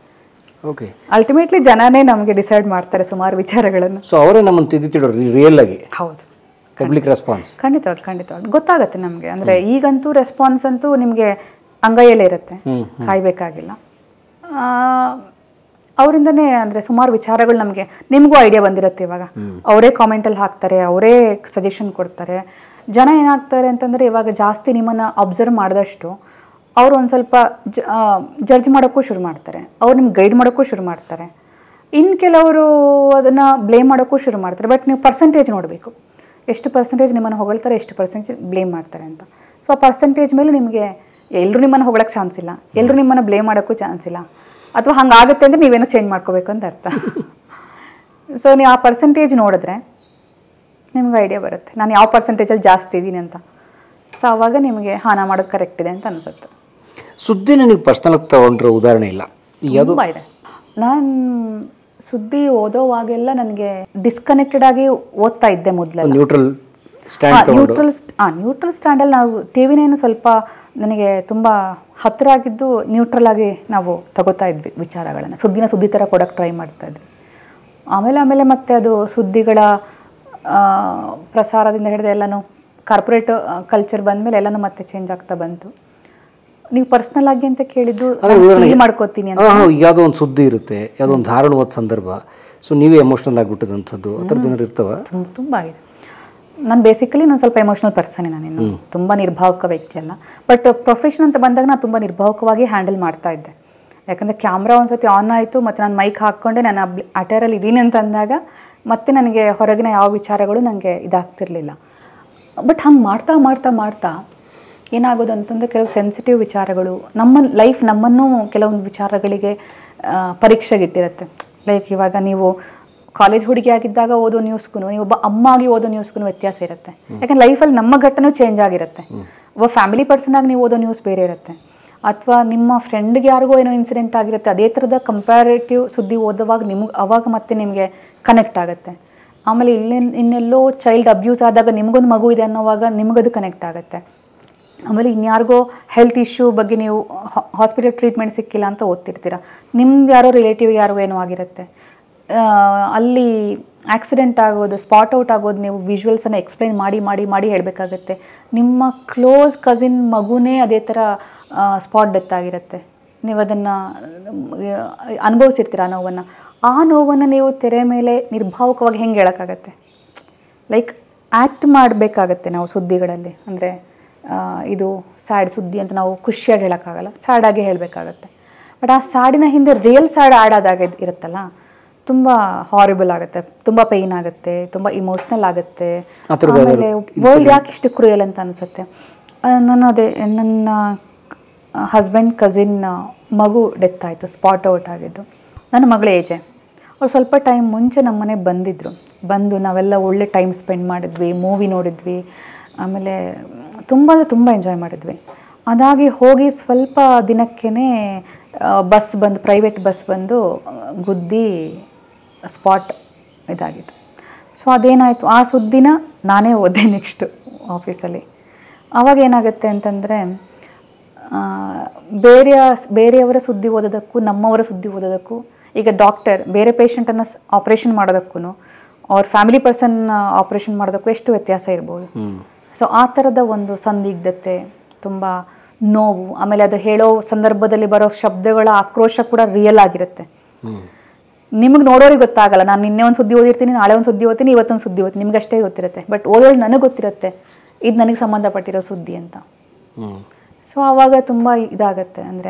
ಓಕೆ ಅಲ್ಟಿಮೇಟ್ಲಿ ಜನನೇ ನಮಗೆ ಡಿಸೈಡ್ ಮಾಡ್ತಾರೆ ಸುಮಾರು ವಿಚಾರಗಳನ್ನು ಸೊ ಅವರೇ ನಮ್ಮನ್ನು ತಿದ್ದಿ ತಿಡೋರು ರಿಯಲ್ ಆಗಿ ಹೌದು ಪಬ್ಲಿಕ್ ರೆಸ್ಪಾನ್ಸ್ ಖಂಡಿತವಾಗ್ಲು ಖಂಡಿತವಾಗ್ಲು ಗೊತ್ತಾಗುತ್ತೆ ನಮಗೆ ಅಂದರೆ ಈಗಂತೂ ರೆಸ್ಪಾನ್ಸ್ ಅಂತೂ ನಿಮಗೆ ಅಂಗೈಯಲ್ಲೇ ಇರುತ್ತೆ ಕಾಯಬೇಕಾಗಿಲ್ಲ ಅವರಿಂದನೇ ಅಂದರೆ ಸುಮಾರು ವಿಚಾರಗಳು ನಮಗೆ ನಿಮಗೂ ಐಡಿಯಾ ಬಂದಿರುತ್ತೆ ಇವಾಗ ಅವರೇ ಕಾಮೆಂಟಲ್ಲಿ ಹಾಕ್ತಾರೆ ಅವರೇ ಸಜೆಷನ್ ಕೊಡ್ತಾರೆ ಜನ ಏನಾಗ್ತಾರೆ ಅಂತಂದರೆ ಇವಾಗ ಜಾಸ್ತಿ ನಿಮ್ಮನ್ನು ಅಬ್ಸರ್ವ್ ಮಾಡಿದಷ್ಟು ಅವರು ಒಂದು ಸ್ವಲ್ಪ ಜಡ್ಜ್ ಮಾಡೋಕ್ಕೂ ಶುರು ಮಾಡ್ತಾರೆ ಅವ್ರು ನಿಮ್ಗೆ ಗೈಡ್ ಮಾಡೋಕ್ಕೂ ಶುರು ಮಾಡ್ತಾರೆ ಇನ್ನು ಕೆಲವರು ಅದನ್ನು ಬ್ಲೇಮ್ ಮಾಡೋಕ್ಕೂ ಶುರು ಮಾಡ್ತಾರೆ ಬಟ್ ನೀವು ಪರ್ಸೆಂಟೇಜ್ ನೋಡಬೇಕು ಎಷ್ಟು ಪರ್ಸೆಂಟೇಜ್ ನಿಮ್ಮನ್ನು ಹೊಗಳ್ತಾರೆ ಎಷ್ಟು ಪರ್ಸೆಂಟೇಜ್ ಬ್ಲೇಮ್ ಮಾಡ್ತಾರೆ ಅಂತ ಸೊ ಆ ಪರ್ಸೆಂಟೇಜ್ ಮೇಲೆ ನಿಮಗೆ ಎಲ್ಲರೂ ನಿಮ್ಮನ್ನು ಹೊಗಳಕ್ಕೆ ಚಾನ್ಸ್ ಇಲ್ಲ ಎಲ್ಲರೂ ನಿಮ್ಮನ್ನು ಬ್ಲೇಮ್ ಮಾಡೋಕ್ಕೂ ಚಾನ್ಸ್ ಇಲ್ಲ ಅಥವಾ ಹಂಗಾಗುತ್ತೆ ಅಂದರೆ ನೀವೇನೋ ಚೇಂಜ್ ಮಾಡ್ಕೋಬೇಕು ಅಂತ ಅರ್ಥ ಸೊ ನೀವು ಆ ಪರ್ಸೆಂಟೇಜ್ ನೋಡಿದ್ರೆ ನಿಮ್ಗೆ ಐಡಿಯಾ ಬರುತ್ತೆ ನಾನು ಯಾವ ಪರ್ಸೆಂಟೇಜಲ್ಲಿ ಜಾಸ್ತಿ ಇದ್ದೀನಿ ಅಂತ ಸೊ ಆವಾಗ ನಿಮಗೆ ಹಾನ ಮಾಡೋದು ಕರೆಕ್ಟ್ ಇದೆ ಅಂತ ಅನಿಸುತ್ತೆ ಸುದ್ದಿನ ನೀವು ಪರ್ಸ್ನಲ್ ತಗೊಂಡ್ರೆ ಉದಾಹರಣೆ ಇಲ್ಲ ಈಗ ಯಾವುದು ತುಂಬ ಇದೆ ನಾನು ಸುದ್ದಿ ಓದೋವಾಗೆಲ್ಲ ನನಗೆ ಡಿಸ್ಕನೆಕ್ಟೆಡ್ ಆಗಿ ಓದ್ತಾ ಇದ್ದೆ ಮೊದಲೆಲ್ಲ ನ್ಯೂಟ್ರಲ್ ಸ್ಟ್ಯಾಂಡ್ ತಗೊಂಡು ನ್ಯೂಟ್ರಲ್ ಹಾಂ ನ್ಯೂಟ್ರಲ್ ಸ್ಟ್ಯಾಂಡಲ್ಲಿ ನಾವು ಟಿ ವಿನೇನು ಸ್ವಲ್ಪ ನನಗೆ ತುಂಬ ಹತ್ತಿರ ಆಗಿದ್ದು ನ್ಯೂಟ್ರಲ್ ಆಗಿ ನಾವು ತಗೋತಾ ಇದ್ವಿ ವಿಚಾರಗಳನ್ನು ಸುದ್ದಿನ ಸುದ್ದಿ ಥರ ಕೊಡೋಕ್ಕೆ ಟ್ರೈ ಮಾಡ್ತಾ ಇದ್ವಿ ಆಮೇಲೆ ಆಮೇಲೆ ಮತ್ತೆ ಅದು ಸುದ್ದಿಗಳ ಆ, ಪ್ರಸಾರದಿಂದ ಹಿಡಿದು ಎಲ್ಲನೂ ಕಾರ್ಪೊರೇಟ್ ಕಲ್ಚರ್ ಬಂದಮೇಲೆ ಎಲ್ಲನೂ ಮತ್ತೆ ಚೇಂಜ್ ಆಗ್ತಾ ಬಂತು ನೀವು ಪರ್ಸ್ನಲ್ ಆಗಿ ಅಂತ ಕೇಳಿದ್ದು ಫೀಲ್ ಮಾಡ್ಕೋತೀನಿ ಅಂತ ಹಾಂ ಹಾಂ ಯಾವುದೋ ಒಂದು ಸುದ್ದಿ ಇರುತ್ತೆ ಯಾವುದೋ ಒಂದು ಧಾರಣವಾದ ಸಂದರ್ಭ ಸೊ ನೀವೇ ಎಮೋಷ್ನಲ್ ಆಗಿಬಿಟ್ಟದಂಥದ್ದು ಆ ಥರದ್ದು ಏನಾರು ಇರ್ತಾವ ತುಂಬ ತುಂಬ ಇದೆ ನಾನು ಬೇಸಿಕಲಿ ನಾನು ಸ್ವಲ್ಪ ಎಮೋಷ್ನಲ್ ಪರ್ಸನ್ ನಾನಿನ್ನು ತುಂಬ ನಿರ್ಭಾವಕ ವ್ಯಕ್ತಿ ಅಲ್ಲ ಬಟ್ ಪ್ರೊಫೆಷನ್ ಅಂತ ಬಂದಾಗ ನಾನು ತುಂಬ ನಿರ್ಭಾವಕವಾಗಿ ಹ್ಯಾಂಡಲ್ ಮಾಡ್ತಾ ಇದ್ದೆ ಯಾಕಂದರೆ ಕ್ಯಾಮ್ರಾ ಒಂದ್ಸತಿ ಆನ್ ಆಯಿತು ಮತ್ತು ನಾನು ಮೈಕ್ ಹಾಕ್ಕೊಂಡೆ ನಾನು ಅಟರಲ್ಲಿ ಇದ್ದೀನಿ ಅಂತ ಅಂದಾಗ ಮತ್ತೆ ನನಗೆ ಹೊರಗಿನ ಯಾವ ವಿಚಾರಗಳು ನನಗೆ ಇದಾಗ್ತಿರ್ಲಿಲ್ಲ ಬಟ್ ಹಂಗೆ ಮಾಡ್ತಾ ಮಾಡ್ತಾ ಮಾಡ್ತಾ ಏನಾಗೋದು ಅಂತಂದರೆ ಕೆಲವು ಸೆನ್ಸಿಟಿವ್ ವಿಚಾರಗಳು ನಮ್ಮ ಲೈಫ್ ನಮ್ಮನ್ನು ಕೆಲವೊಂದು ವಿಚಾರಗಳಿಗೆ ಆ, ಪರೀಕ್ಷೆಗಿಟ್ಟಿರುತ್ತೆ ಲೈಕ್ ಇವಾಗ ನೀವು ಕಾಲೇಜ್ ಹುಡುಗಿ ಆಗಿದ್ದಾಗ ಓದೋ ನ್ಯೂಸ್ಗೂ ನೀವು ಒಬ್ಬ ಅಮ್ಮ ಆಗಿ ಓದೋ ನ್ಯೂಸ್ಗೂ ವ್ಯತ್ಯಾಸ ಇರುತ್ತೆ ಯಾಕಂದ್ರೆ ಲೈಫಲ್ಲಿ ನಮ್ಮ ಘಟನೆ ಚೇಂಜ್ ಆಗಿರುತ್ತೆ ಒಬ್ಬ ಫ್ಯಾಮಿಲಿ ಪರ್ಸನ್ ಆಗಿ ನೀವು ಓದೋ ನ್ಯೂಸ್ ಬೇರೆ ಇರುತ್ತೆ ಅಥವಾ ನಿಮ್ಮ ಫ್ರೆಂಡ್ಗೆ ಯಾರಿಗೋ ಏನೋ ಇನ್ಸಿಡೆಂಟ್ ಆಗಿರುತ್ತೆ ಅದೇ ಥರದ ಕಂಪ್ಯಾರೇಟಿವ್ ಸುದ್ದಿ ಓದುವಾಗ ನಿಮ್ಗೆ ಅವಾಗ ಮತ್ತೆ ನಿಮಗೆ ಕನೆಕ್ಟ್ ಆಗುತ್ತೆ ಆಮೇಲೆ ಇಲ್ಲಿ ಇನ್ನೆಲ್ಲೋ ಚೈಲ್ಡ್ ಅಬ್ಯೂಸ್ ಆದಾಗ ನಿಮಗೊಂದು ಮಗು ಇದೆ ಅನ್ನೋವಾಗ ನಿಮಗದು ಕನೆಕ್ಟ್ ಆಗುತ್ತೆ ಆಮೇಲೆ ಇನ್ಯಾರಿಗೋ ಹೆಲ್ತ್ ಇಶ್ಯೂ ಬಗ್ಗೆ ನೀವು ಹಾಸ್ಪಿಟಲ್ ಟ್ರೀಟ್ಮೆಂಟ್ ಸಿಕ್ಕಿಲ್ಲ ಅಂತ ಓದ್ತಿರ್ತೀರ ನಿಮ್ದು ಯಾರೋ ರಿಲೇಟಿವ್ ಯಾರೋ ಏನೋ ಆಗಿರುತ್ತೆ ಆ, ಅಲ್ಲಿ ಆಕ್ಸಿಡೆಂಟ್ ಆಗೋದು ಸ್ಪಾಟ್ ಔಟ್ ಆಗೋದು ನೀವು ವಿಜುವಲ್ಸನ್ನು ಎಕ್ಸ್ಪ್ಲೈನ್ ಮಾಡಿ ಮಾಡಿ ಮಾಡಿ ಹೇಳಬೇಕಾಗತ್ತೆ ನಿಮ್ಮ ಕ್ಲೋಸ್ ಕಸಿನ್ ಮಗುನೇ ಅದೇ ಥರ ಸ್ಪಾಟ್ ಡೆತ್ ಆಗಿರುತ್ತೆ ನೀವು ಅದನ್ನು ಅನುಭವಿಸಿರ್ತೀರ ಆ ನೋವನ್ನು ಆ ನೋವನ್ನು ನೀವು ತೆರೆ ಮೇಲೆ ನಿರ್ಭಾವಕವಾಗಿ ಹೆಂಗೆ ಹೇಳೋಕ್ಕಾಗತ್ತೆ ಲೈಕ್ ಆ್ಯಕ್ಟ್ ಮಾಡಬೇಕಾಗತ್ತೆ ನಾವು ಸುದ್ದಿಗಳಲ್ಲಿ ಅಂದರೆ ಇದು ಸ್ಯಾಡ್ ಸುದ್ದಿ ಅಂತ ನಾವು ಖುಷಿಯಾಗಿ ಹೇಳೋಕ್ಕಾಗಲ್ಲ ಸ್ಯಾಡಾಗಿ ಹೇಳಬೇಕಾಗತ್ತೆ ಬಟ್ ಆ ಸ್ಯಾಡಿನ ಹಿಂದೆ ರಿಯಲ್ ಸ್ಯಾಡ್ ಆಡೋದಾಗ ಇರುತ್ತಲ್ಲ ತುಂಬ ಹಾರಿಬಲ್ ಆಗುತ್ತೆ ತುಂಬ ಪೈನ್ ಆಗುತ್ತೆ ತುಂಬ ಇಮೋಷ್ನಲ್ ಆಗುತ್ತೆ ಆ ಥರದ್ದು ಆಮೇಲೆ ವರ್ಲ್ಡ್ ಯಾಕೆ ಇಷ್ಟು ಕ್ರೂಯಲ್ ಅಂತ ಅನಿಸುತ್ತೆ ನಾನು ಅದೇ ನನ್ನ ಹಸ್ಬೆಂಡ್ ಕಸಿನ್ ಮಗು ಡೆತ್ ಆಯಿತು ಸ್ಪಾಟ್ ಔಟ್ ಆಗಿದ್ದು ನನ್ನ ಮಗಳ ಏಜೆ ಅವ್ರು ಸ್ವಲ್ಪ ಟೈಮ್ ಮುಂಚೆ ನಮ್ಮ ಮನೆಗೆ ಬಂದಿದ್ದರು ಬಂದು ನಾವೆಲ್ಲ ಒಳ್ಳೆ ಟೈಮ್ ಸ್ಪೆಂಡ್ ಮಾಡಿದ್ವಿ ಮೂವಿ ನೋಡಿದ್ವಿ ಆಮೇಲೆ ತುಂಬ ಅಂದರೆ ತುಂಬ ಎಂಜಾಯ್ ಮಾಡಿದ್ವಿ ಅದಾಗಿ ಹೋಗಿ ಸ್ವಲ್ಪ ದಿನಕ್ಕೇ ಬಸ್ ಬಂದು ಪ್ರೈವೇಟ್ ಬಸ್ ಬಂದು ಆ, ಗುದ್ದಿ ಸ್ಪಾಟ್ ಇದಾಗಿತ್ತು ಸೊ ಅದೇನಾಯಿತು ಆ ಸುದ್ದಿನ ನಾನೇ ಓದೆ ನೆಕ್ಸ್ಟು ಆಫೀಸಲ್ಲಿ ಆವಾಗ ಏನಾಗುತ್ತೆ ಅಂತಂದರೆ ಬೇರೆಯ ಬೇರೆಯವರ ಸುದ್ದಿ ಓದೋದಕ್ಕೂ ನಮ್ಮವರ ಸುದ್ದಿ ಓದೋದಕ್ಕೂ ಈಗ ಡಾಕ್ಟರ್ ಬೇರೆ ಪೇಷಂಟನ್ನು ಆಪ್ರೇಷನ್ ಮಾಡೋದಕ್ಕೂ ಅವ್ರ ಫ್ಯಾಮಿಲಿ ಪರ್ಸನ್ ಆಪ್ರೇಷನ್ ಮಾಡೋದಕ್ಕೂ ಎಷ್ಟು ವ್ಯತ್ಯಾಸ ಇರ್ಬೋದು ಸೊ ಆ ಥರದ ಒಂದು ಸಂದಿಗ್ಧತೆ ತುಂಬ ನೋವು ಆಮೇಲೆ ಅದು ಹೇಳೋ ಸಂದರ್ಭದಲ್ಲಿ ಬರೋ ಶಬ್ದಗಳ ಆಕ್ರೋಶ ಕೂಡ ರಿಯಲ್ ಆಗಿರುತ್ತೆ ನಿಮಗೆ ನೋಡೋರಿಗೆ ಗೊತ್ತಾಗಲ್ಲ ನಾನು ನಿನ್ನೆ ಒಂದು ಸುದ್ದಿ ಓದಿರ್ತೀನಿ ನಾಳೆ ಒಂದು ಸುದ್ದಿ ಓದ್ತೀನಿ ಇವತ್ತೊಂದು ಸುದ್ದಿ ಓದ್ತೀನಿ ನಿಮ್ಗೆ ಅಷ್ಟೇ ಗೊತ್ತಿರುತ್ತೆ ಬಟ್ ಓದೋರಿಗೆ ನನಗೆ ಗೊತ್ತಿರುತ್ತೆ ಇದು ನನಗೆ ಸಂಬಂಧಪಟ್ಟಿರೋ ಸುದ್ದಿ ಅಂತ ಸೊ ಆವಾಗ ತುಂಬ ಇದಾಗತ್ತೆ ಅಂದರೆ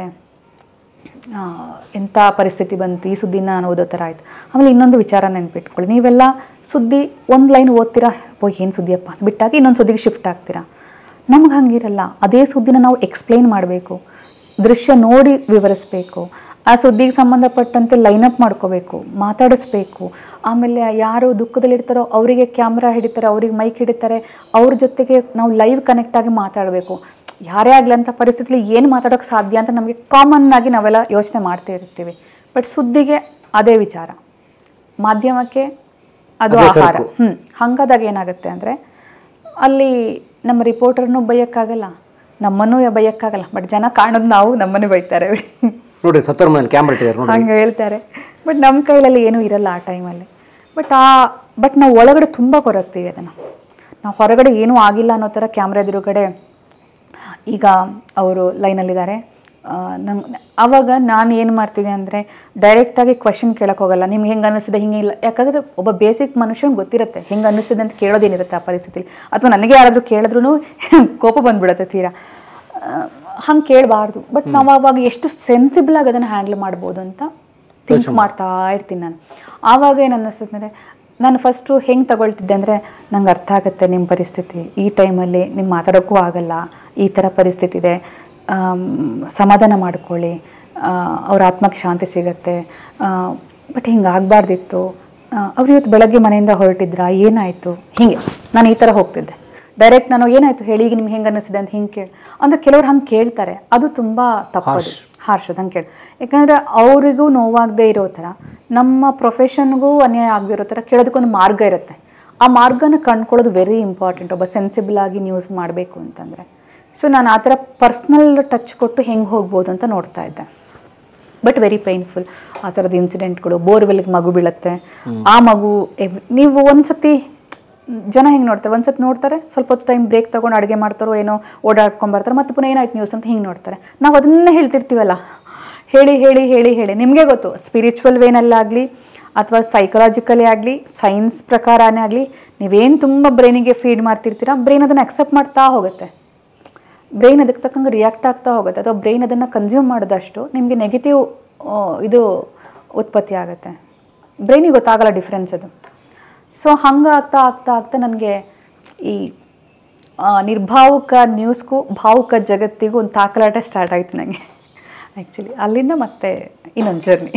ಎಂಥ ಪರಿಸ್ಥಿತಿ ಬಂತು ಈ ಸುದ್ದಿನ ನಾನು ಓದೋ ಥರ ಆಯಿತು ಆಮೇಲೆ ಇನ್ನೊಂದು ವಿಚಾರ ನೆನ್ಪಿಟ್ಕೊಳ್ಳಿ ನೀವೆಲ್ಲ ಸುದ್ದಿ ಒಂದು ಲೈನ್ ಓದ್ತೀರಾ ಓ ಏನು ಸುದ್ದಿಯಪ್ಪ ಅಂತ ಬಿಟ್ಟಾಗಿ ಇನ್ನೊಂದು ಸುದ್ದಿಗೆ ಶಿಫ್ಟ್ ಆಗ್ತೀರಾ ನಮ್ಗೆ ಹಂಗಿರಲ್ಲ ಅದೇ ಸುದ್ದಿನ ನಾವು ಎಕ್ಸ್ಪ್ಲೈನ್ ಮಾಡಬೇಕು ದೃಶ್ಯ ನೋಡಿ ವಿವರಿಸ್ಬೇಕು ಆ ಸುದ್ದಿಗೆ ಸಂಬಂಧಪಟ್ಟಂತೆ ಲೈನಪ್ ಮಾಡ್ಕೋಬೇಕು ಮಾತಾಡಿಸ್ಬೇಕು ಆಮೇಲೆ ಯಾರು ದುಃಖದಲ್ಲಿರ್ತಾರೋ ಅವರಿಗೆ ಕ್ಯಾಮ್ರಾ ಹಿಡಿತಾರೆ ಅವ್ರಿಗೆ ಮೈಕ್ ಹಿಡಿತಾರೆ ಅವ್ರ ಜೊತೆಗೆ ನಾವು ಲೈವ್ ಕನೆಕ್ಟ್ ಆಗಿ ಮಾತಾಡಬೇಕು ಯಾರೇ ಆಗಲಿ ಅಂತ ಪರಿಸ್ಥಿತಿಲಿ ಏನು ಮಾತಾಡೋಕ್ಕೆ ಸಾಧ್ಯ ಅಂತ ನಮಗೆ ಕಾಮನ್ ಆಗಿ ನಾವೆಲ್ಲ ಯೋಚನೆ ಮಾಡ್ತಾ ಇರ್ತೀವಿ ಬಟ್ ಸುದ್ದಿಗೆ ಅದೇ ವಿಚಾರ ಮಾಧ್ಯಮಕ್ಕೆ ಅದು ಅದೇ ಆಹಾರ ಸರಕು. ಹ್ಞೂ ಹಂಗಾದಾಗ ಏನಾಗುತ್ತೆ ಅಂದರೆ ಅಲ್ಲಿ ನಮ್ಮ ರಿಪೋರ್ಟರ್ನೂ ಬೈಯೋಕ್ಕಾಗಲ್ಲ ನಮ್ಮನ್ನೂ ಬೈಯೋಕ್ಕಾಗಲ್ಲ ಬಟ್ ಜನ ಕಾಣೋದು ನಾವು ನಮ್ಮನ್ನು ಬೈತಾರೆ ನೋಡ್ರಿ ಸತ್ತರ್ ಮೇಲೆ ಕ್ಯಾಮ್ರಾ ಇಟ್ಟಿದ್ದಾರೆ ನೋಡಿ ಹಂಗೆ ಹೇಳ್ತಾರೆ ಬಟ್ ನಮ್ಮ ಕೈಯಲ್ಲಿ ಏನೂ ಇರಲ್ಲ ಆ ಟೈಮಲ್ಲಿ ಬಟ್ ಆ ಬಟ್ ನಾವು ಒಳಗಡೆ ತುಂಬ ಕೊರಗ್ತೀವಿ ಅದನ್ನು ನಾವು ಹೊರಗಡೆ ಏನೂ ಆಗಿಲ್ಲ ಅನ್ನೋ ಥರ ಕ್ಯಾಮ್ರಾ ಎದುರುಗಡೆ ಈಗ ಅವರು ಲೈನಲ್ಲಿದ್ದಾರೆ ನಂಗೆ ಆವಾಗ ನಾನು ಏನು ಮಾಡ್ತೀನಿ ಅಂದರೆ ಡೈರೆಕ್ಟಾಗಿ ಕ್ವಶನ್ ಕೇಳಕ್ಕೆ ಹೋಗಲ್ಲ ನಿಮ್ಗೆ ಹೆಂಗೆ ಅನ್ನಿಸ್ತಿದೆ ಹಿಂಗೆ ಇಲ್ಲ ಯಾಕಂದರೆ ಒಬ್ಬ ಬೇಸಿಕ್ ಮನುಷ್ಯನಿಗೆ ಗೊತ್ತಿರುತ್ತೆ ಹೆಂಗೆ ಅನ್ನಿಸ್ತಿದೆ ಅಂತ ಕೇಳೋದೇನಿರುತ್ತೆ ಆ ಪರಿಸ್ಥಿತಿಲಿ ಅಥವಾ ನನಗೆ ಯಾರಾದರೂ ಕೇಳಿದ್ರು ಕೋಪ ಬಂದ್ಬಿಡುತ್ತೆ ತೀರಾ ಹಂಗೆ ಕೇಳಬಾರ್ದು ಬಟ್ ನಾವು ಅವಾಗ ಎಷ್ಟು ಸೆನ್ಸಿಬಲ್ ಆಗಿ ಅದನ್ನು ಹ್ಯಾಂಡಲ್ ಮಾಡ್ಬೋದು ಅಂತ ಥಿಂಕ್ ಮಾಡ್ತಾ ಇರ್ತೀನಿ ನಾನು ಆವಾಗ ಏನು ಅನ್ನಿಸ್ತದೆ ಅಂದರೆ ನಾನು ಫಸ್ಟು ಹೆಂಗೆ ತಗೊಳ್ತಿದ್ದೆ ಅಂದರೆ ನಂಗೆ ಅರ್ಥ ಆಗುತ್ತೆ ನಿಮ್ಮ ಪರಿಸ್ಥಿತಿ ಈ ಟೈಮಲ್ಲಿ ನಿಮ್ಮ ಮಾತಾಡೋಕ್ಕೂ ಆಗಲ್ಲ ಈ ಥರ ಪರಿಸ್ಥಿತಿ ಇದೆ ಆಮ್, ಸಮಾಧಾನ ಮಾಡ್ಕೊಳ್ಳಿ ಆ, ಅವ್ರ ಆತ್ಮಕ್ಕೆ ಶಾಂತಿ ಸಿಗತ್ತೆ ಬಟ್ ಹಿಂಗೆ ಆಗಬಾರ್ದಿತ್ತು ಅವ್ರು ಇವತ್ತು ಬೆಳಗ್ಗೆ ಮನೆಯಿಂದ ಹೊರಟಿದ್ರಾ ಏನಾಯಿತು ಹೀಗೆ ನಾನು ಈ ಥರ ಹೋಗ್ತಿದ್ದೆ ಡೈರೆಕ್ಟ್ ನಾನು ಏನಾಯಿತು ಹೇಳಿ ಈಗ ನಿಮ್ಗೆ ಹೆಂಗೆ ಅನ್ನಿಸಿದೆ ಅಂತ ಹಿಂಗೆ ಕೇಳಿ ಅಂದರೆ ಕೆಲವ್ರು ಹಂಗೆ ಕೇಳ್ತಾರೆ ಅದು ತುಂಬ ತಪ್ಪದು ಹಾರ್ಷ್ ಅದು ಹಂಗೆ ಕೇಳಿ ಯಾಕಂದರೆ ಅವರಿಗೂ ನೋವಾಗದೇ ಇರೋ ಥರ ನಮ್ಮ ಪ್ರೊಫೆಷನ್ಗೂ ಅನ್ಯಾಯ ಆಗದೇ ಇರೋ ಥರ ಕೇಳೋದಕ್ಕೊಂದು ಮಾರ್ಗ ಇರುತ್ತೆ ಆ ಮಾರ್ಗನ ಕಂಡ್ಕೊಳ್ಳೋದು ವೆರಿ ಇಂಪಾರ್ಟೆಂಟ್ ಒಬ್ಬ ಸೆನ್ಸಿಬಲ್ ಆಗಿ ನ್ಯೂಸ್ ಮಾಡಬೇಕು ಅಂತಂದರೆ ಸೊ ನಾನು ಆ ಥರ ಪರ್ಸ್ನಲ್ ಟಚ್ ಕೊಟ್ಟು ಹೆಂಗೆ ಹೋಗ್ಬೋದು ಅಂತ ನೋಡ್ತಾ ಇದ್ದೆ ಬಟ್ ವೆರಿ ಪೈನ್ಫುಲ್ ಆ ಥರದ ಇನ್ಸಿಡೆಂಟ್ಗಳು ಬೋರ್ವೆಲ್ಗೆ ಮಗು ಬೀಳುತ್ತೆ ಆ ಮಗು ಎವ್- ನೀವು ಒಂದ್ಸತಿ ಜನ ಹೆಂಗೆ ನೋಡ್ತಾರೆ ಒಂದ್ಸತಿ ನೋಡ್ತಾರೆ ಸ್ವಲ್ಪ ಹೊತ್ತು ಟೈಮ್ ಬ್ರೇಕ್ ತೊಗೊಂಡು ಅಡುಗೆ ಮಾಡ್ತಾರೋ ಏನೋ ಓಡಾಡ್ಕೊಂಬರ್ತಾರೆ ಮತ್ತೆ ಪುನಃ ಏನಾಯ್ತು ನ್ಯೂಸ್ ಅಂತ ಹಿಂಗೆ ನೋಡ್ತಾರೆ ನಾವು ಅದನ್ನೇ ಹೇಳ್ತಿರ್ತೀವಲ್ಲ ಹೇಳಿ ಹೇಳಿ ಹೇಳಿ ಹೇಳಿ ನಿಮಗೆ ಗೊತ್ತು ಸ್ಪಿರಿಚುವಲ್ ವೇನಲ್ಲಾಗಲಿ ಅಥವಾ ಸೈಕಲಾಜಿಕಲಿ ಆಗಲಿ ಸೈನ್ಸ್ ಪ್ರಕಾರನೇ ಆಗಲಿ ನೀವೇನು ತುಂಬ ಬ್ರೈನಿಗೆ ಫೀಡ್ ಮಾಡ್ತಿರ್ತೀರ ಬ್ರೈನ್ ಅದನ್ನು ಅಕ್ಸೆಪ್ಟ್ ಮಾಡ್ತಾ ಹೋಗುತ್ತೆ ಬ್ರೈನ್ ಅದಕ್ಕೆ ತಕ್ಕಂಗೆ ರಿಯಾಕ್ಟ್ ಆಗ್ತಾ ಹೋಗುತ್ತೆ ಅಥವಾ ಬ್ರೈನ್ ಅದನ್ನು ಕನ್ಸ್ಯೂಮ್ ಮಾಡಿದಷ್ಟು ನಿಮಗೆ ನೆಗೆಟಿವ್ ಇದು ಉತ್ಪತ್ತಿ ಆಗುತ್ತೆ ಬ್ರೈನಿಗೆ ಗೊತ್ತಾಗಲ್ಲ ಡಿಫ್ರೆನ್ಸ್ ಅದು ಸೊ ಹಂಗೆ ಆಗ್ತಾ ಆಗ್ತಾ ಆಗ್ತಾ ನನಗೆ ಈ ಆ, ನಿರ್ಭಾವುಕ ನ್ಯೂಸ್ಗೂ ಭಾವುಕ ಜಗತ್ತಿಗೂ ಒಂದು ತಾಕಲಾಟ ಸ್ಟಾರ್ಟ್ ಆಯಿತು ನನಗೆ ಆ್ಯಕ್ಚುಲಿ ಅಲ್ಲಿಂದ ಮತ್ತೆ ಇನ್ನೊಂದು ಜರ್ನಿ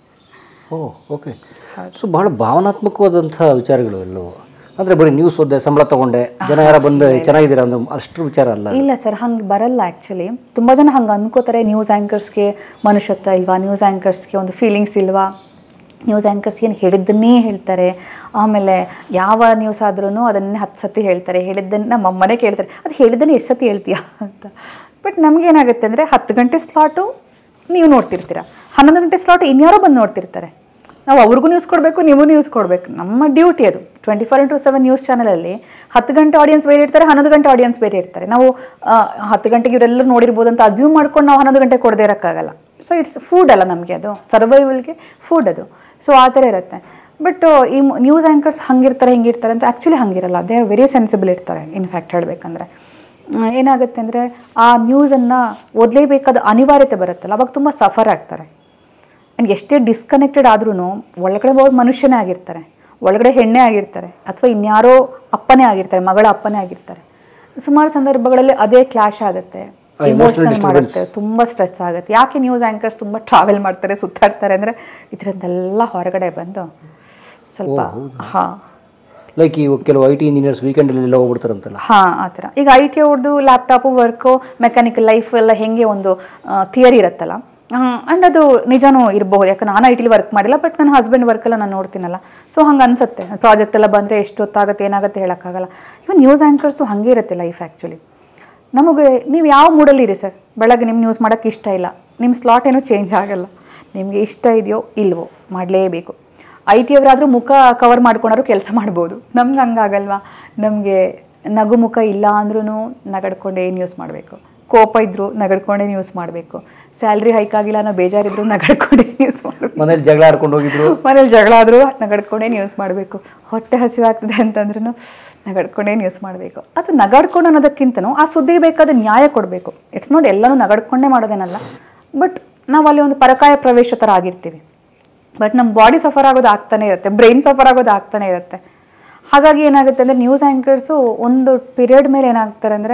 ಓ ಓಕೆ ಸೊ ಬಹಳ ಭಾವನಾತ್ಮಕವಾದಂಥ ವಿಚಾರಗಳು ಎಲ್ಲವು ಅಂದರೆ ಬರೀ ನ್ಯೂಸ್ ಓದ್ದೆ ಸಂಬಳ ತಗೊಂಡೆ ಜನ ಯಾರ ಬಂದು ಚೆನ್ನಾಗಿದ್ದೀರಾ ಅಂದ್ರೆ ಅಷ್ಟು ವಿಚಾರ ಅಲ್ಲ ಇಲ್ಲ ಸರ್ ಹಂಗೆ ಬರಲ್ಲ ಆ್ಯಕ್ಚುಲಿ ತುಂಬ ಜನ ಹಂಗೆ ಅನ್ಕೋತಾರೆ ನ್ಯೂಸ್ ಆ್ಯಂಕರ್ಸ್ಗೆ ಮನುಷ್ಯತ್ವ ಇಲ್ವಾ ನ್ಯೂಸ್ ಆ್ಯಂಕರ್ಸ್ಗೆ ಒಂದು ಫೀಲಿಂಗ್ಸ್ ಇಲ್ವಾ ನ್ಯೂಸ್ ಆ್ಯಂಕರ್ಸ್ ಏನು ಹೇಳಿದ್ದನ್ನೇ ಹೇಳ್ತಾರೆ ಆಮೇಲೆ ಯಾವ ನ್ಯೂಸ್ ಆದ್ರೂ ಅದನ್ನೇ ಹತ್ತು ಸತಿ ಹೇಳ್ತಾರೆ ಹೇಳಿದ್ದನ್ನು ನಮ್ಮ ಅಮ್ಮನೇ ಕೇಳ್ತಾರೆ ಅದು ಹೇಳಿದ್ದನ್ನೇ ಎಷ್ಟು ಸತಿ ಹೇಳ್ತೀಯಾ ಅಂತ ಬಟ್ ನಮಗೇನಾಗುತ್ತೆ ಅಂದರೆ ಹತ್ತು ಗಂಟೆ ಸ್ಲಾಟು ನೀವು ನೋಡ್ತಿರ್ತೀರ ಹನ್ನೊಂದು ಗಂಟೆ ಸ್ಲಾಟ್ ಇನ್ಯಾರೋ ಬಂದು ನೋಡ್ತಿರ್ತಾರೆ ನಾವು ಅವ್ರಿಗೂ ನ್ಯೂಸ್ ಕೊಡಬೇಕು ನೀವು ನ್ಯೂಸ್ ಕೊಡಬೇಕು ನಮ್ಮ ಡ್ಯೂಟಿ ಅದು twenty four into seven news ಚಾನಲಲ್ಲಿ ಹತ್ತು ಗಂಟೆ ಆಡಿಯನ್ಸ್ ಬೇರೆ ಇರ್ತಾರೆ ಹನ್ನೊಂದು ಗಂಟೆ ಆಡಿಯನ್ಸ್ ಬೇರೆ ಇರ್ತಾರೆ ನಾವು ಆ, ಹತ್ತು ಗಂಟೆಗೆ ಇವರೆಲ್ಲರೂ ನೋಡಿರ್ಬೋದು ಅಂತ ಅಸ್ಯೂಮ್ ಮಾಡ್ಕೊಂಡು ನಾವು ಹನ್ನೊಂದು ಗಂಟೆ ಕೊಡದೇ ಇರೋಕ್ಕಾಗಲ್ಲ ಸೊ ಇಟ್ಸ್ ಫುಡ್ ಅಲ್ಲ ನಮಗೆ ಅದು ಸರ್ವೈವಲ್ಗೆ ಫುಡ್ ಅದು ಸೊ ಆ ಥರ ಇರುತ್ತೆ ಬಟ್ ಈ ನ್ಯೂಸ್ ಆ್ಯಂಕರ್ಸ್ ಹಂಗಿರ್ತಾರೆ ಹಿಂಗಿರ್ತಾರೆ ಅಂತ ಆ್ಯಕ್ಚುಲಿ ಹಂಗಿರಲ್ಲ ದೇ ಆರ್ ವೆರಿ ಸೆನ್ಸಿಬಲ್ ಇರ್ತಾರೆ ಇನ್ಫ್ಯಾಕ್ಟ್ ಹೇಳಬೇಕಂದ್ರೆ ಏನಾಗುತ್ತೆ ಅಂದರೆ ಆ ನ್ಯೂಸನ್ನು ಓದಲೇಬೇಕಾದ ಅನಿವಾರ್ಯತೆ ಬರುತ್ತಲ್ಲ ಅವಾಗ ತುಂಬ ಸಫರ್ ಆಗ್ತಾರೆ ಆ್ಯಂಡ್ ಎಷ್ಟೇ ಡಿಸ್ಕನೆಕ್ಟೆಡ್ ಆದ್ರೂ ಒಳಗಡೆ ಹೋಗಿ ಮನುಷ್ಯನೇ ಆಗಿರ್ತಾರೆ ಒಳಗಡೆ ಹೆಣ್ಣೆ ಆಗಿರ್ತಾರೆ ಅಥವಾ ಇನ್ಯಾರೋ ಅಪ್ಪನೇ ಆಗಿರ್ತಾರೆ ಮಗಳ ಅಪ್ಪನೇ ಆಗಿರ್ತಾರೆ ಸುಮಾರು ಸಂದರ್ಭಗಳಲ್ಲಿ ಅದೇ ಕ್ಲಾಶ್ ಆಗುತ್ತೆ ಇಮೋಷನಲ್ ಮಾಡುತ್ತೆ ತುಂಬ ಸ್ಟ್ರೆಸ್ ಆಗುತ್ತೆ ಯಾಕೆ ನ್ಯೂಸ್ ಆ್ಯಂಕರ್ಸ್ ತುಂಬ ಟ್ರಾವೆಲ್ ಮಾಡ್ತಾರೆ ಸುತ್ತಾಡ್ತಾರೆ ಅಂದರೆ ಇದರಿಂದೆಲ್ಲ ಹೊರಗಡೆ ಬಂದು ಸ್ವಲ್ಪ ಹಾಂ ಲೈಕ್ ಈ ಕೆಲವು ಐ ಟಿ ಇಂಜಿನಿಯರ್ಸ್ ವೀಕೆಂಡಲ್ಲೆಲ್ಲ ಹೋಗ್ಬಿಡ್ತಾರಂತಲ್ಲ ಹಾಂ ಆ ಥರ ಈಗ ಐ ಟಿ ಅವ್ರದ್ದು ಲ್ಯಾಪ್ಟಾಪು ವರ್ಕು ಮೆಕ್ಯಾನಿಕಲ್ ಲೈಫ್ ಎಲ್ಲ ಹೆಂಗೆ ಒಂದು ಥಿಯರಿ ಇರುತ್ತಲ್ಲ ಆ್ಯಂಡ್ ಅದು ನಿಜನೂ ಇರಬಹುದು ಯಾಕಂದ್ರೆ ನಾನು ಐ ಟಿಲಿ ವರ್ಕ್ ಮಾಡಿಲ್ಲ ಬಟ್ ನನ್ನ ಹಸ್ಬೆಂಡ್ ವರ್ಕೆಲ್ಲ ನಾನು ನೋಡ್ತೀನಲ್ಲ ಸೊ ಹಂಗೆ ಅನ್ಸುತ್ತೆ ಪ್ರಾಜೆಕ್ಟ್ ಎಲ್ಲ ಬಂದರೆ ಎಷ್ಟೊತ್ತಾಗುತ್ತೆ ಏನಾಗುತ್ತೆ ಹೇಳೋಕ್ಕಾಗಲ್ಲ ಇವನ್ ನ್ಯೂಸ್ ಆ್ಯಂಕರ್ಸು ಹಾಗೆ ಇರುತ್ತೆ ಲೈಫ್ ಆ್ಯಕ್ಚುಲಿ ನಮಗೆ ನೀವು ಯಾವ ಮೂಡಲ್ಲಿ ಇರಿ ಸರ್ ಬೆಳಗ್ಗೆ ನಿಮ್ಮ ನ್ಯೂಸ್ ಮಾಡೋಕ್ಕೆ ಇಷ್ಟ ಇಲ್ಲ ನಿಮ್ಮ ಸ್ಲಾಟ್ ಏನೂ ಚೇಂಜ್ ಆಗಲ್ಲ ನಿಮಗೆ ಇಷ್ಟ ಇದೆಯೋ ಇಲ್ವೋ ಮಾಡಲೇಬೇಕು ಐ ಟಿ ಅವರಾದರೂ ಮುಖ ಕವರ್ ಮಾಡ್ಕೊಂಡಾದ್ರು ಕೆಲಸ ಮಾಡ್ಬೋದು ನಮ್ಗೆ ಹಂಗಾಗಲ್ವಾ ನಮಗೆ ನಗು ಮುಖ ಇಲ್ಲ ಅಂದ್ರೂ ನಗಡ್ಕೊಂಡೇ ನ್ಯೂಸ್ ಮಾಡಬೇಕು ಕೋಪ ಇದ್ದರೂ ನಗಡ್ಕೊಂಡೇ ನ್ಯೂಸ್ ಮಾಡಬೇಕು ಸ್ಯಾಲ್ರಿ ಹೈಕ್ ಆಗಿಲ್ಲ ಅನ್ನೋ ಬೇಜಾರಿದ್ರು ನಗಡ್ಕೊಂಡೇ ನ್ಯೂಸ್ ಮಾಡಬೇಕು ಮನೇಲಿ ಜಗಳ ಆಡ್ಕೊಂಡು ಹೋಗಿದ್ರು ಮನೇಲಿ ಜಗಳ ಆದರೂ ನಗಡ್ಕೊಂಡೇ ನ್ಯೂಸ್ ಮಾಡಬೇಕು ಹೊಟ್ಟೆ ಹಸಿವಾಗ್ತದೆ ಅಂತಂದ್ರೂ ನಗಡ್ಕೊಂಡೇ ನ್ಯೂಸ್ ಮಾಡಬೇಕು ಅದು ನಗಾಡ್ಕೊಂಡು ಅನ್ನೋದಕ್ಕಿಂತನೂ ಆ ಸುದ್ದಿಗೆ ಬೇಕಾದ ನ್ಯಾಯ ಕೊಡಬೇಕು ಇಟ್ಸ್ ನೋಡಿ ಎಲ್ಲನೂ ನಗಡ್ಕೊಂಡೇ ಮಾಡೋದೇನಲ್ಲ ಬಟ್ ನಾವು ಅಲ್ಲಿ ಒಂದು ಪರಕಾಯ ಪ್ರವೇಶ ಥರ ಆಗಿರ್ತೀವಿ ಬಟ್ ನಮ್ಮ ಬಾಡಿ ಸಫರ್ ಆಗೋದು ಆಗ್ತಾನೆ ಇರುತ್ತೆ ಬ್ರೈನ್ ಸಫರ್ ಆಗೋದು ಆಗ್ತಾನೆ ಇರುತ್ತೆ ಹಾಗಾಗಿ ಏನಾಗುತ್ತೆ ಅಂದರೆ ನ್ಯೂಸ್ ಆ್ಯಂಕರ್ಸು ಒಂದು ಪೀರಿಯಡ್ ಮೇಲೆ ಏನಾಗ್ತಾರೆ ಅಂದರೆ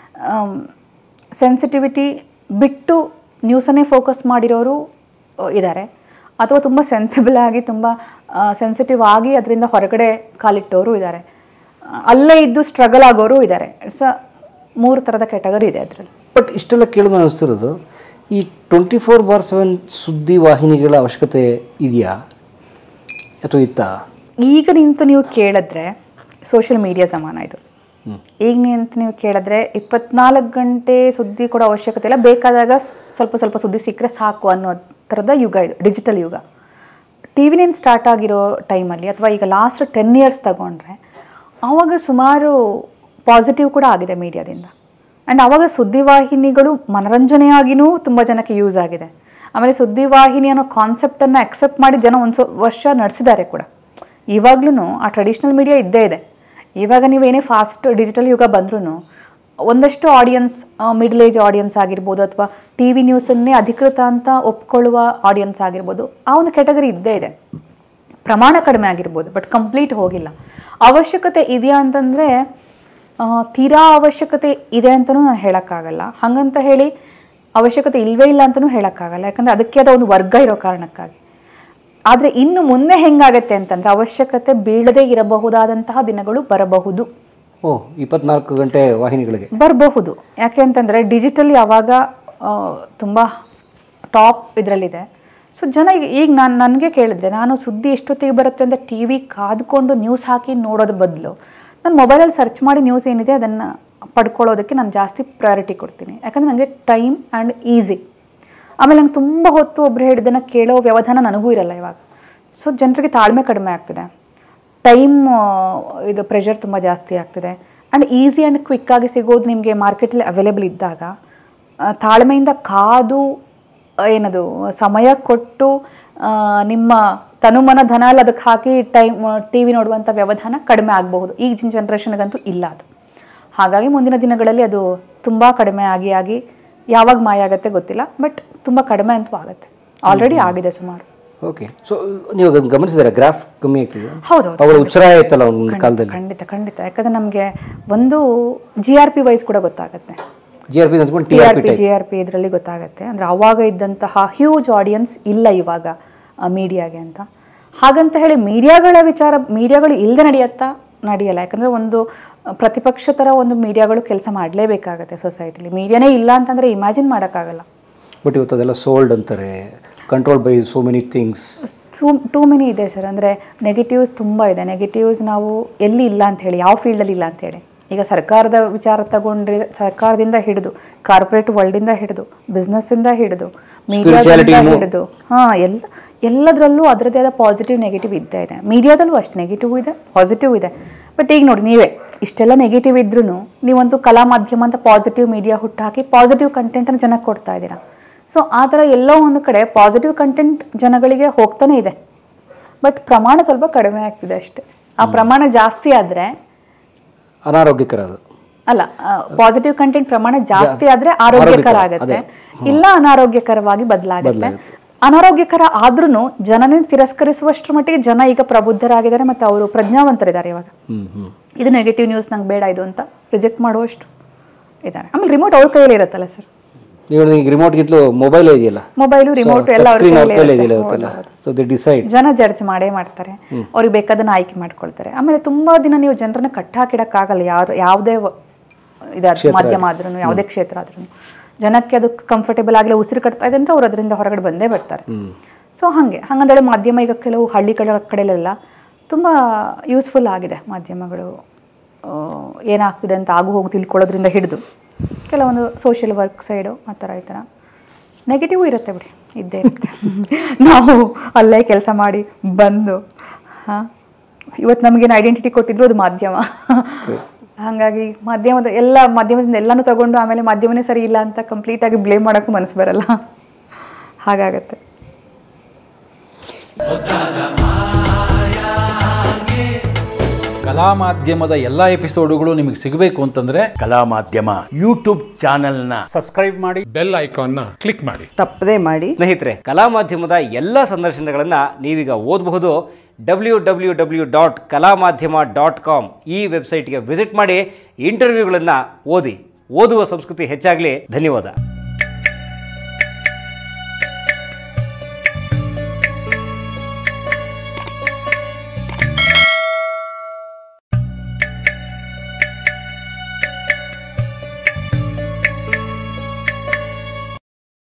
ಸೆನ್ಸಿಟಿವಿಟಿ ಬಿಟ್ಟು ನ್ಯೂಸನ್ನೇ ಫೋಕಸ್ ಮಾಡಿರೋರು ಇದ್ದಾರೆ ಅಥವಾ ತುಂಬ ಸೆನ್ಸಿಬಲ್ ಆಗಿ ತುಂಬ ಸೆನ್ಸಿಟಿವ್ ಆಗಿ ಅದರಿಂದ ಹೊರಗಡೆ ಕಾಲಿಟ್ಟವರು ಇದ್ದಾರೆ ಅಲ್ಲೇ ಇದ್ದು ಸ್ಟ್ರಗಲ್ ಆಗೋರು ಇದ್ದಾರೆ ಇಟ್ಸ್ ಮೂರು ಥರದ ಕ್ಯಾಟಗರಿ ಇದೆ ಅದರಲ್ಲಿ ಬಟ್ ಇಷ್ಟೆಲ್ಲ ಕೇಳಿದ್ರೆ ಅನಿಸ್ತಿರೋದು ಈ ಟ್ವೆಂಟಿ ಫೋರ್ ಬಾರ್ ಸೆವೆನ್ ಸುದ್ದಿ ವಾಹಿನಿಗಳ ಅವಶ್ಯಕತೆ ಇದೆಯಾ ಅಥವಾ ಇತ್ತಾ ಈಗ ನಿಂತು ನೀವು ಕೇಳಿದ್ರೆ ಸೋಷಿಯಲ್ ಮೀಡಿಯಾ ಸಮಾನ ಇದು ಈಗ ನಿಂತು ನೀವು ಕೇಳಿದ್ರೆ ಇಪ್ಪತ್ನಾಲ್ಕು ಗಂಟೆ ಸುದ್ದಿ ಕೊಡೋ ಅವಶ್ಯಕತೆ ಇಲ್ಲ ಬೇಕಾದಾಗ ಸ್ವಲ್ಪ ಸ್ವಲ್ಪ ಸುದ್ದಿ ಸಿಕ್ಕರೆ ಸಾಕು ಅನ್ನೋ ಥರದ ಯುಗ ಇದು ಡಿಜಿಟಲ್ ಯುಗ ಟಿ ವಿನೇನು ಸ್ಟಾರ್ಟ್ ಆಗಿರೋ ಟೈಮಲ್ಲಿ ಅಥವಾ ಈಗ ಲಾಸ್ಟ್ ಟೆನ್ ಇಯರ್ಸ್ ತಗೊಂಡ್ರೆ ಆವಾಗ ಸುಮಾರು ಪಾಸಿಟಿವ್ ಕೂಡ ಆಗಿದೆ ಮೀಡಿಯಾದಿಂದ ಆ್ಯಂಡ್ ಆವಾಗ ಸುದ್ದಿವಾಹಿನಿಗಳು ಮನರಂಜನೆಯಾಗಿಯೂ ತುಂಬ ಜನಕ್ಕೆ ಯೂಸ್ ಆಗಿದೆ ಆಮೇಲೆ ಸುದ್ದಿವಾಹಿನಿ ಅನ್ನೋ ಕಾನ್ಸೆಪ್ಟನ್ನು ಅಕ್ಸೆಪ್ಟ್ ಮಾಡಿ ಜನ ಒಂದು ಸೊ ವರ್ಷ ನಡೆಸಿದ್ದಾರೆ ಕೂಡ ಇವಾಗ್ಲೂ ಆ ಟ್ರೆಡಿಷ್ನಲ್ ಮೀಡಿಯಾ ಇದ್ದೇ ಇದೆ ಇವಾಗ ನೀವೇನೇ ಫಾಸ್ಟ್ ಡಿಜಿಟಲ್ ಯುಗ ಬಂದ್ರೂ ಒಂದಷ್ಟು ಆಡಿಯನ್ಸ್ ಮಿಡ್ಲ್ ಏಜ್ ಆಡಿಯನ್ಸ್ ಆಗಿರ್ಬೋದು ಅಥವಾ ಟಿ ವಿ ನ್ಯೂಸನ್ನೇ ಅಧಿಕೃತ ಅಂತ ಒಪ್ಕೊಳ್ಳುವ ಆಡಿಯನ್ಸ್ ಆಗಿರ್ಬೋದು ಆ ಒಂದು ಕ್ಯಾಟಗರಿ ಇದ್ದೇ ಇದೆ ಪ್ರಮಾಣ ಕಡಿಮೆ ಆಗಿರ್ಬೋದು ಬಟ್ ಕಂಪ್ಲೀಟ್ ಹೋಗಿಲ್ಲ ಅವಶ್ಯಕತೆ ಇದೆಯಾ ಅಂತಂದರೆ ತೀರಾ ಅವಶ್ಯಕತೆ ಇದೆ ಅಂತಲೂ ನಾನು ಹೇಳೋಕ್ಕಾಗಲ್ಲ ಹಾಗಂತ ಹೇಳಿ ಅವಶ್ಯಕತೆ ಇಲ್ಲವೇ ಇಲ್ಲ ಅಂತಲೂ ಹೇಳೋಕ್ಕಾಗಲ್ಲ ಯಾಕಂದರೆ ಅದಕ್ಕೆ ಆದ ಒಂದು ವರ್ಗ ಇರೋ ಕಾರಣಕ್ಕಾಗಿ ಆದರೆ ಇನ್ನು ಮುಂದೆ ಹೆಂಗಾಗತ್ತೆ ಅಂತಂದರೆ ಅವಶ್ಯಕತೆ ಬೀಳದೇ ಇರಬಹುದಾದಂತಹ ದಿನಗಳು ಬರಬಹುದು ಓ ಇಪ್ಪತ್ನಾಲ್ಕು ಗಂಟೆ ವಾಹಿನಿಗಳಿಗೆ ಬರಬಹುದು ಯಾಕೆ ಅಂತಂದರೆ ಡಿಜಿಟಲ್ ಯಾವಾಗ ತುಂಬ ಟಾಪ್ ಇದರಲ್ಲಿದೆ ಸೊ ಜನ ಈಗ ಈಗ ನಾನು ನನಗೆ ಕೇಳಿದ್ರೆ ನಾನು ಸುದ್ದಿ ಎಷ್ಟೊತ್ತಿಗೆ ಬರುತ್ತೆ ಅಂತ ಟಿ ವಿ ಕಾದ್ಕೊಂಡು ನ್ಯೂಸ್ ಹಾಕಿ ನೋಡೋದು ಬದಲು ನಾನು ಮೊಬೈಲಲ್ಲಿ ಸರ್ಚ್ ಮಾಡಿ ನ್ಯೂಸ್ ಏನಿದೆ ಅದನ್ನು ಪಡ್ಕೊಳ್ಳೋದಕ್ಕೆ ನಾನು ಜಾಸ್ತಿ ಪ್ರಯಾರಿಟಿ ಕೊಡ್ತೀನಿ ಯಾಕಂದರೆ ನನಗೆ ಟೈಮ್ ಆ್ಯಂಡ್ ಈಸಿ ಆಮೇಲೆ ನಂಗೆ ತುಂಬ ಹೊತ್ತು ಒಬ್ಬರು ಹೇಳಿದ್ದನ್ನು ಕೇಳೋ ವ್ಯವಧಾನ ನನಗೂ ಇರಲ್ಲ ಇವಾಗ ಸೊ ಜನರಿಗೆ ತಾಳ್ಮೆ ಕಡಿಮೆ ಆಗ್ತಿದೆ ಟೈಮ್ ಇದು ಪ್ರೆಷರ್ ತುಂಬ ಜಾಸ್ತಿ ಆಗ್ತಿದೆ ಆ್ಯಂಡ್ ಈಸಿ ಆ್ಯಂಡ್ ಕ್ವಿಕ್ಕಾಗಿ ಸಿಗೋದು ನಿಮಗೆ ಮಾರ್ಕೆಟಲ್ಲಿ ಅವೈಲೇಬಲ್ ಇದ್ದಾಗ ಆ, ತಾಳ್ಮೆಯಿಂದ ಕಾದು ಆ, ಏನದು ಸಮಯ ಕೊಟ್ಟು ಆ, ನಿಮ್ಮ ತನುಮನ ಧನ ಎಲ್ಲ ಅದಕ್ಕೆ ಹಾಕಿ ಟೈಮ್ ಟಿ ವಿ ನೋಡುವಂಥ ವ್ಯವಧಾನ ಕಡಿಮೆ ಆಗಬಹುದು ಈಗಿನ ಜನ್ರೇಷನ್ಗಂತೂ ಇಲ್ಲ ಅದು ಹಾಗಾಗಿ ಮುಂದಿನ ದಿನಗಳಲ್ಲಿ ಅದು ತುಂಬ ಕಡಿಮೆ ಆಗಿ ಆಗಿ ಯಾವಾಗ ಮಾಯ ಆಗುತ್ತೆ ಗೊತ್ತಿಲ್ಲ ಬಟ್ ತುಂಬ ಕಡಿಮೆ ಅಂತೂ ಆಗುತ್ತೆ ಆಲ್ರೆಡಿ ಆಗಿದೆ ಸುಮಾರು ಓಕೆ ಸೊ ನೀವು ಅದನ್ನ ಗಮನಿಸಿದ್ರೆ ಗ್ರಾಫ್ ಕಮ್ಮಿ ಆಗ್ತಿದೆ ಹೌದು ಅವುಗಳ ಉಚ್ಚರಾಯ ಆಯ್ತಲ್ಲ ಒಂದು ಕಾಲದಲ್ಲಿ ಖಂಡಿತ ಖಂಡಿತ ಯಾಕಂದ್ರೆ ನಮಗೆ ಒಂದು ಜಿ ಆರ್ ಪಿ ವೈಸ್ ಕೂಡ ಗೊತ್ತಾಗುತ್ತೆ ಜಿ ಆರ್ ಪಿ ಅಂದ್ಕೊಂಡು T T R R P P G R P ಇದರಲ್ಲಿ ಗೊತ್ತಾಗುತ್ತೆ ಅಂದರೆ ಅವಾಗ ಇದ್ದಂತಹ ಹ್ಯೂಜ್ ಆಡಿಯನ್ಸ್ ಇಲ್ಲ ಇವಾಗ ಮೀಡಿಯಾಗೆ ಅಂತ ಹಾಗಂತ ಹೇಳಿ ಮೀಡಿಯಾಗಳ ವಿಚಾರ ಮೀಡಿಯಾಗಳು ಇಲ್ಲದೆ ನಡೆಯುತ್ತಾ ನಡೆಯಲ್ಲ ಯಾಕಂದರೆ ಒಂದು ಆ, ಪ್ರತಿಪಕ್ಷ ಥರ ಒಂದು ಮೀಡಿಯಾಗಳು ಕೆಲಸ ಮಾಡಲೇಬೇಕಾಗತ್ತೆ ಸೊಸೈಟಿಲಿ ಮೀಡಿಯಾನೇ ಇಲ್ಲ ಅಂತಂದರೆ ಇಮ್ಯಾಜಿನ್ ಮಾಡೋಕ್ಕಾಗಲ್ಲ ಬಟ್ ಇವತ್ತು ಅದೆಲ್ಲ ಸೋಲ್ಡ್ ಅಂತಾರೆ control by so many things too too many ಇದೆ ಸರ್ ಅಂದರೆ ನೆಗೆಟಿವ್ಸ್ ತುಂಬ ಇದೆ ನೆಗೆಟಿವ್ಸ್ ನಾವು ಎಲ್ಲಿ ಇಲ್ಲ ಅಂತ ಹೇಳಿ ಯಾವ ಫೀಲ್ಡಲ್ಲಿ ಇಲ್ಲ ಅಂತ ಹೇಳಿ ಈಗ ಸರ್ಕಾರದ ವಿಚಾರ ತಗೊಂಡ್ರೆ ಸರ್ಕಾರದಿಂದ ಹಿಡಿದು ಕಾರ್ಪೊರೇಟ್ ವರ್ಲ್ಡಿಂದ ಹಿಡಿದು ಬಿಸ್ನೆಸ್ಸಿಂದ ಹಿಡಿದು ಮೀಡಿಯಾದಿಂದ ಹಿಡಿದು ಹಾಂ ಎಲ್ಲ ಎಲ್ಲದರಲ್ಲೂ ಅದರದ್ದೇ ಆದ ಪಾಸಿಟಿವ್ ನೆಗೆಟಿವ್ ಇದ್ದೇ ಇದೆ ಮೀಡಿಯಾದಲ್ಲೂ ಅಷ್ಟು ನೆಗೆಟಿವ್ ಇದೆ ಪಾಸಿಟಿವ್ ಇದೆ ಬಟ್ ಈಗ ನೋಡಿ ನೀವೇ ಇಷ್ಟೆಲ್ಲ ನೆಗೆಟಿವ್ ಇದ್ರೂ ನೀವೊಂದು ಕಲಾ ಮಾಧ್ಯಮ ಅಂತ ಪಾಸಿಟಿವ್ ಮೀಡಿಯಾ ಹುಟ್ಟಾಕಿ ಪಾಸಿಟಿವ್ ಕಂಟೆಂಟನ್ನು ಜನಕ್ಕೆ ಕೊಡ್ತಾ ಇದ್ದೀರಾ ಸೊ ಆ ಥರ ಎಲ್ಲೋ ಒಂದು ಕಡೆ ಪಾಸಿಟಿವ್ ಕಂಟೆಂಟ್ ಜನಗಳಿಗೆ ಹೋಗ್ತಾನೆ ಇದೆ ಬಟ್ ಪ್ರಮಾಣ ಸ್ವಲ್ಪ ಕಡಿಮೆ ಆಗ್ತಿದೆ ಅಷ್ಟೇ ಆ ಪ್ರಮಾಣ ಜಾಸ್ತಿ ಆದರೆ ಅನಾರೋಗ್ಯಕರ ಅದು ಅಲ್ಲ ಪಾಸಿಟಿವ್ ಕಂಟೆಂಟ್ ಪ್ರಮಾಣ ಜಾಸ್ತಿ ಆದ್ರೆ ಆರೋಗ್ಯಕರ ಆಗುತ್ತೆ ಇಲ್ಲ ಅನಾರೋಗ್ಯಕರವಾಗಿ ಬದಲಾಗುತ್ತೆ ಅನಾರೋಗ್ಯಕರ ಆದ್ರೂ ಜನನೇ ತಿರಸ್ಕರಿಸುವಷ್ಟರ ಮಟ್ಟಿಗೆ ಜನ ಈಗ ಪ್ರಬುದ್ಧರಾಗಿದ್ದಾರೆ ಮತ್ತೆ ಅವರು ಪ್ರಜ್ಞಾವಂತರಿದ್ದಾರೆ ಇವಾಗ ಹ್ಞೂ ಹ್ಞೂ ಇದು ನೆಗೆಟಿವ್ ನ್ಯೂಸ್ ನಂಗೆ ಬೇಡ ಇದು ಅಂತ ರಿಜೆಕ್ಟ್ ಮಾಡುವಷ್ಟು ಇದ್ದಾರೆ ಆಮೇಲೆ ರಿಮೋಟ್ ಅವ್ರ ಕೈಯಲ್ಲಿ ಇರುತ್ತಲ್ಲ ಸರ್ ನೀವು ಈಗ ರಿಮೋಟ್ಗಿಂತಲೂ ಮೊಬೈಲ್ ಇದೆಯಲ್ಲ ಮೊಬೈಲು ರಿಮೋಟ್ ಎಲ್ಲ ಅವ್ರ ಸ್ಕ್ರೀನ್ ಅವ್ರ ಕೈಯಲ್ಲಿ ಕೈಲೇ ಇದೆಯಲ್ಲ ಇರುತ್ತೆ. ಇವತ್ತೆಲ್ಲ ಸೊ ದಿ ಡಿಸೈಡ್ ಜನ ಜಡ್ಜ್ ಮಾಡೇ ಮಾಡ್ತಾರೆ ಅವ್ರಿಗೆ ಬೇಕಾದನ್ನ ಆಯ್ಕೆ ಮಾಡ್ಕೊಳ್ತಾರೆ ಆಮೇಲೆ ತುಂಬಾ ದಿನ ನೀವು ಜನರನ್ನ ಕಟ್ಟಾಕಿಡಕ್ಕಾಗಲ್ಲ ಯಾರು ಯಾವುದೇ ವ- ಇದಾದ್ರು ಮಾಧ್ಯಮ ಆದ್ರೂ ಯಾವುದೇ ಕ್ಷೇತ್ರ ಆದ್ರೂ ಜನಕ್ಕೆ ಅದು ಕಂಫರ್ಟೇಬಲ್ ಆಗಲಿ ಉಸಿರು ಕಟ್ತಾ ಇದೆ ಅಂದ್ರೆ ಅವ್ರು ಅದರಿಂದ ಹೊರಗಡೆ ಬಂದೇ ಬರ್ತಾರೆ ಸೊ ಹಾಗೆ ಹಂಗಂದೇಳಿ ಮಾಧ್ಯಮ ಈಗ ಕೆಲವು ಹಳ್ಳಿ ಕಡೆ ಕಡೆಲೆಲ್ಲ ತುಂಬ ಯೂಸ್ಫುಲ್ ಆಗಿದೆ ಮಾಧ್ಯಮಗಳು ಆ, ಏನಾಗ್ತಿದೆ ಅಂತ ಆಗು ಹೋಗಿ ತಿಳ್ಕೊಳ್ಳೋದ್ರಿಂದ ಹಿಡಿದು ಕೆಲವೊಂದು ಸೋಷಿಯಲ್ ವರ್ಕ್ ಸೈಡು ಆ ಥರ ಈ ಥರ ನೆಗೆಟಿವ್ ಇರುತ್ತೆ ಬಿಡಿ ಇದ್ದೇ ಇರುತ್ತೆ ನಾವು ಅಲ್ಲೇ ಕೆಲಸ ಮಾಡಿ ಬಂದು ಹಾಂ ಇವತ್ತು ನಮಗೇನು ಐಡೆಂಟಿಟಿ ಕೊಟ್ಟಿದ್ರು ಅದು ಮಾಧ್ಯಮ ಹಾಗಾಗಿ ಮಾಧ್ಯಮದ ಎಲ್ಲ ಮಾಧ್ಯಮದಿಂದ ಎಲ್ಲನೂ ತಗೊಂಡು ಆಮೇಲೆ ಮಾಧ್ಯಮನೇ ಸರಿ ಇಲ್ಲ ಅಂತ ಕಂಪ್ಲೀಟಾಗಿ ಬ್ಲೇಮ್ ಮಾಡೋಕ್ಕೂ ಮನಸ್ಸು ಬರಲ್ಲ ಹಾಗಾಗತ್ತೆ ಕಲಾ ಮಾಧ್ಯಮದ ಎಲ್ಲ ಎಪಿಸೋಡುಗಳು ನಿಮಗೆ ಸಿಗಬೇಕು ಅಂತಂದ್ರೆ ಕಲಾ ಮಾಧ್ಯಮ ಯೂಟ್ಯೂಬ್ ಚಾನೆಲ್ನ ಬೆಲ್ ಐಕಾನ್ನ ಕ್ಲಿಕ್ ಮಾಡಿ ತಪ್ಪದೇ ಮಾಡಿ ಸ್ನೇಹಿತರೆ ಕಲಾ ಮಾಧ್ಯಮದ ಎಲ್ಲ ಸಂದರ್ಶನಗಳನ್ನು ನೀವೀಗ ಓದಬಹುದು ಡಬ್ಲ್ಯೂ ಡಬ್ಲ್ಯೂ ಡಬ್ಲ್ಯೂ ಡಾಟ್ ಕಲಾ ಮಾಧ್ಯಮ ಡಾಟ್ ಕಾಮ್ ಈ ವೆಬ್ಸೈಟ್ಗೆ ವಿಸಿಟ್ ಮಾಡಿ ಇಂಟರ್ವ್ಯೂಗಳನ್ನು ಓದಿ ಓದುವ ಸಂಸ್ಕೃತಿ ಹೆಚ್ಚಾಗಲಿ ಧನ್ಯವಾದ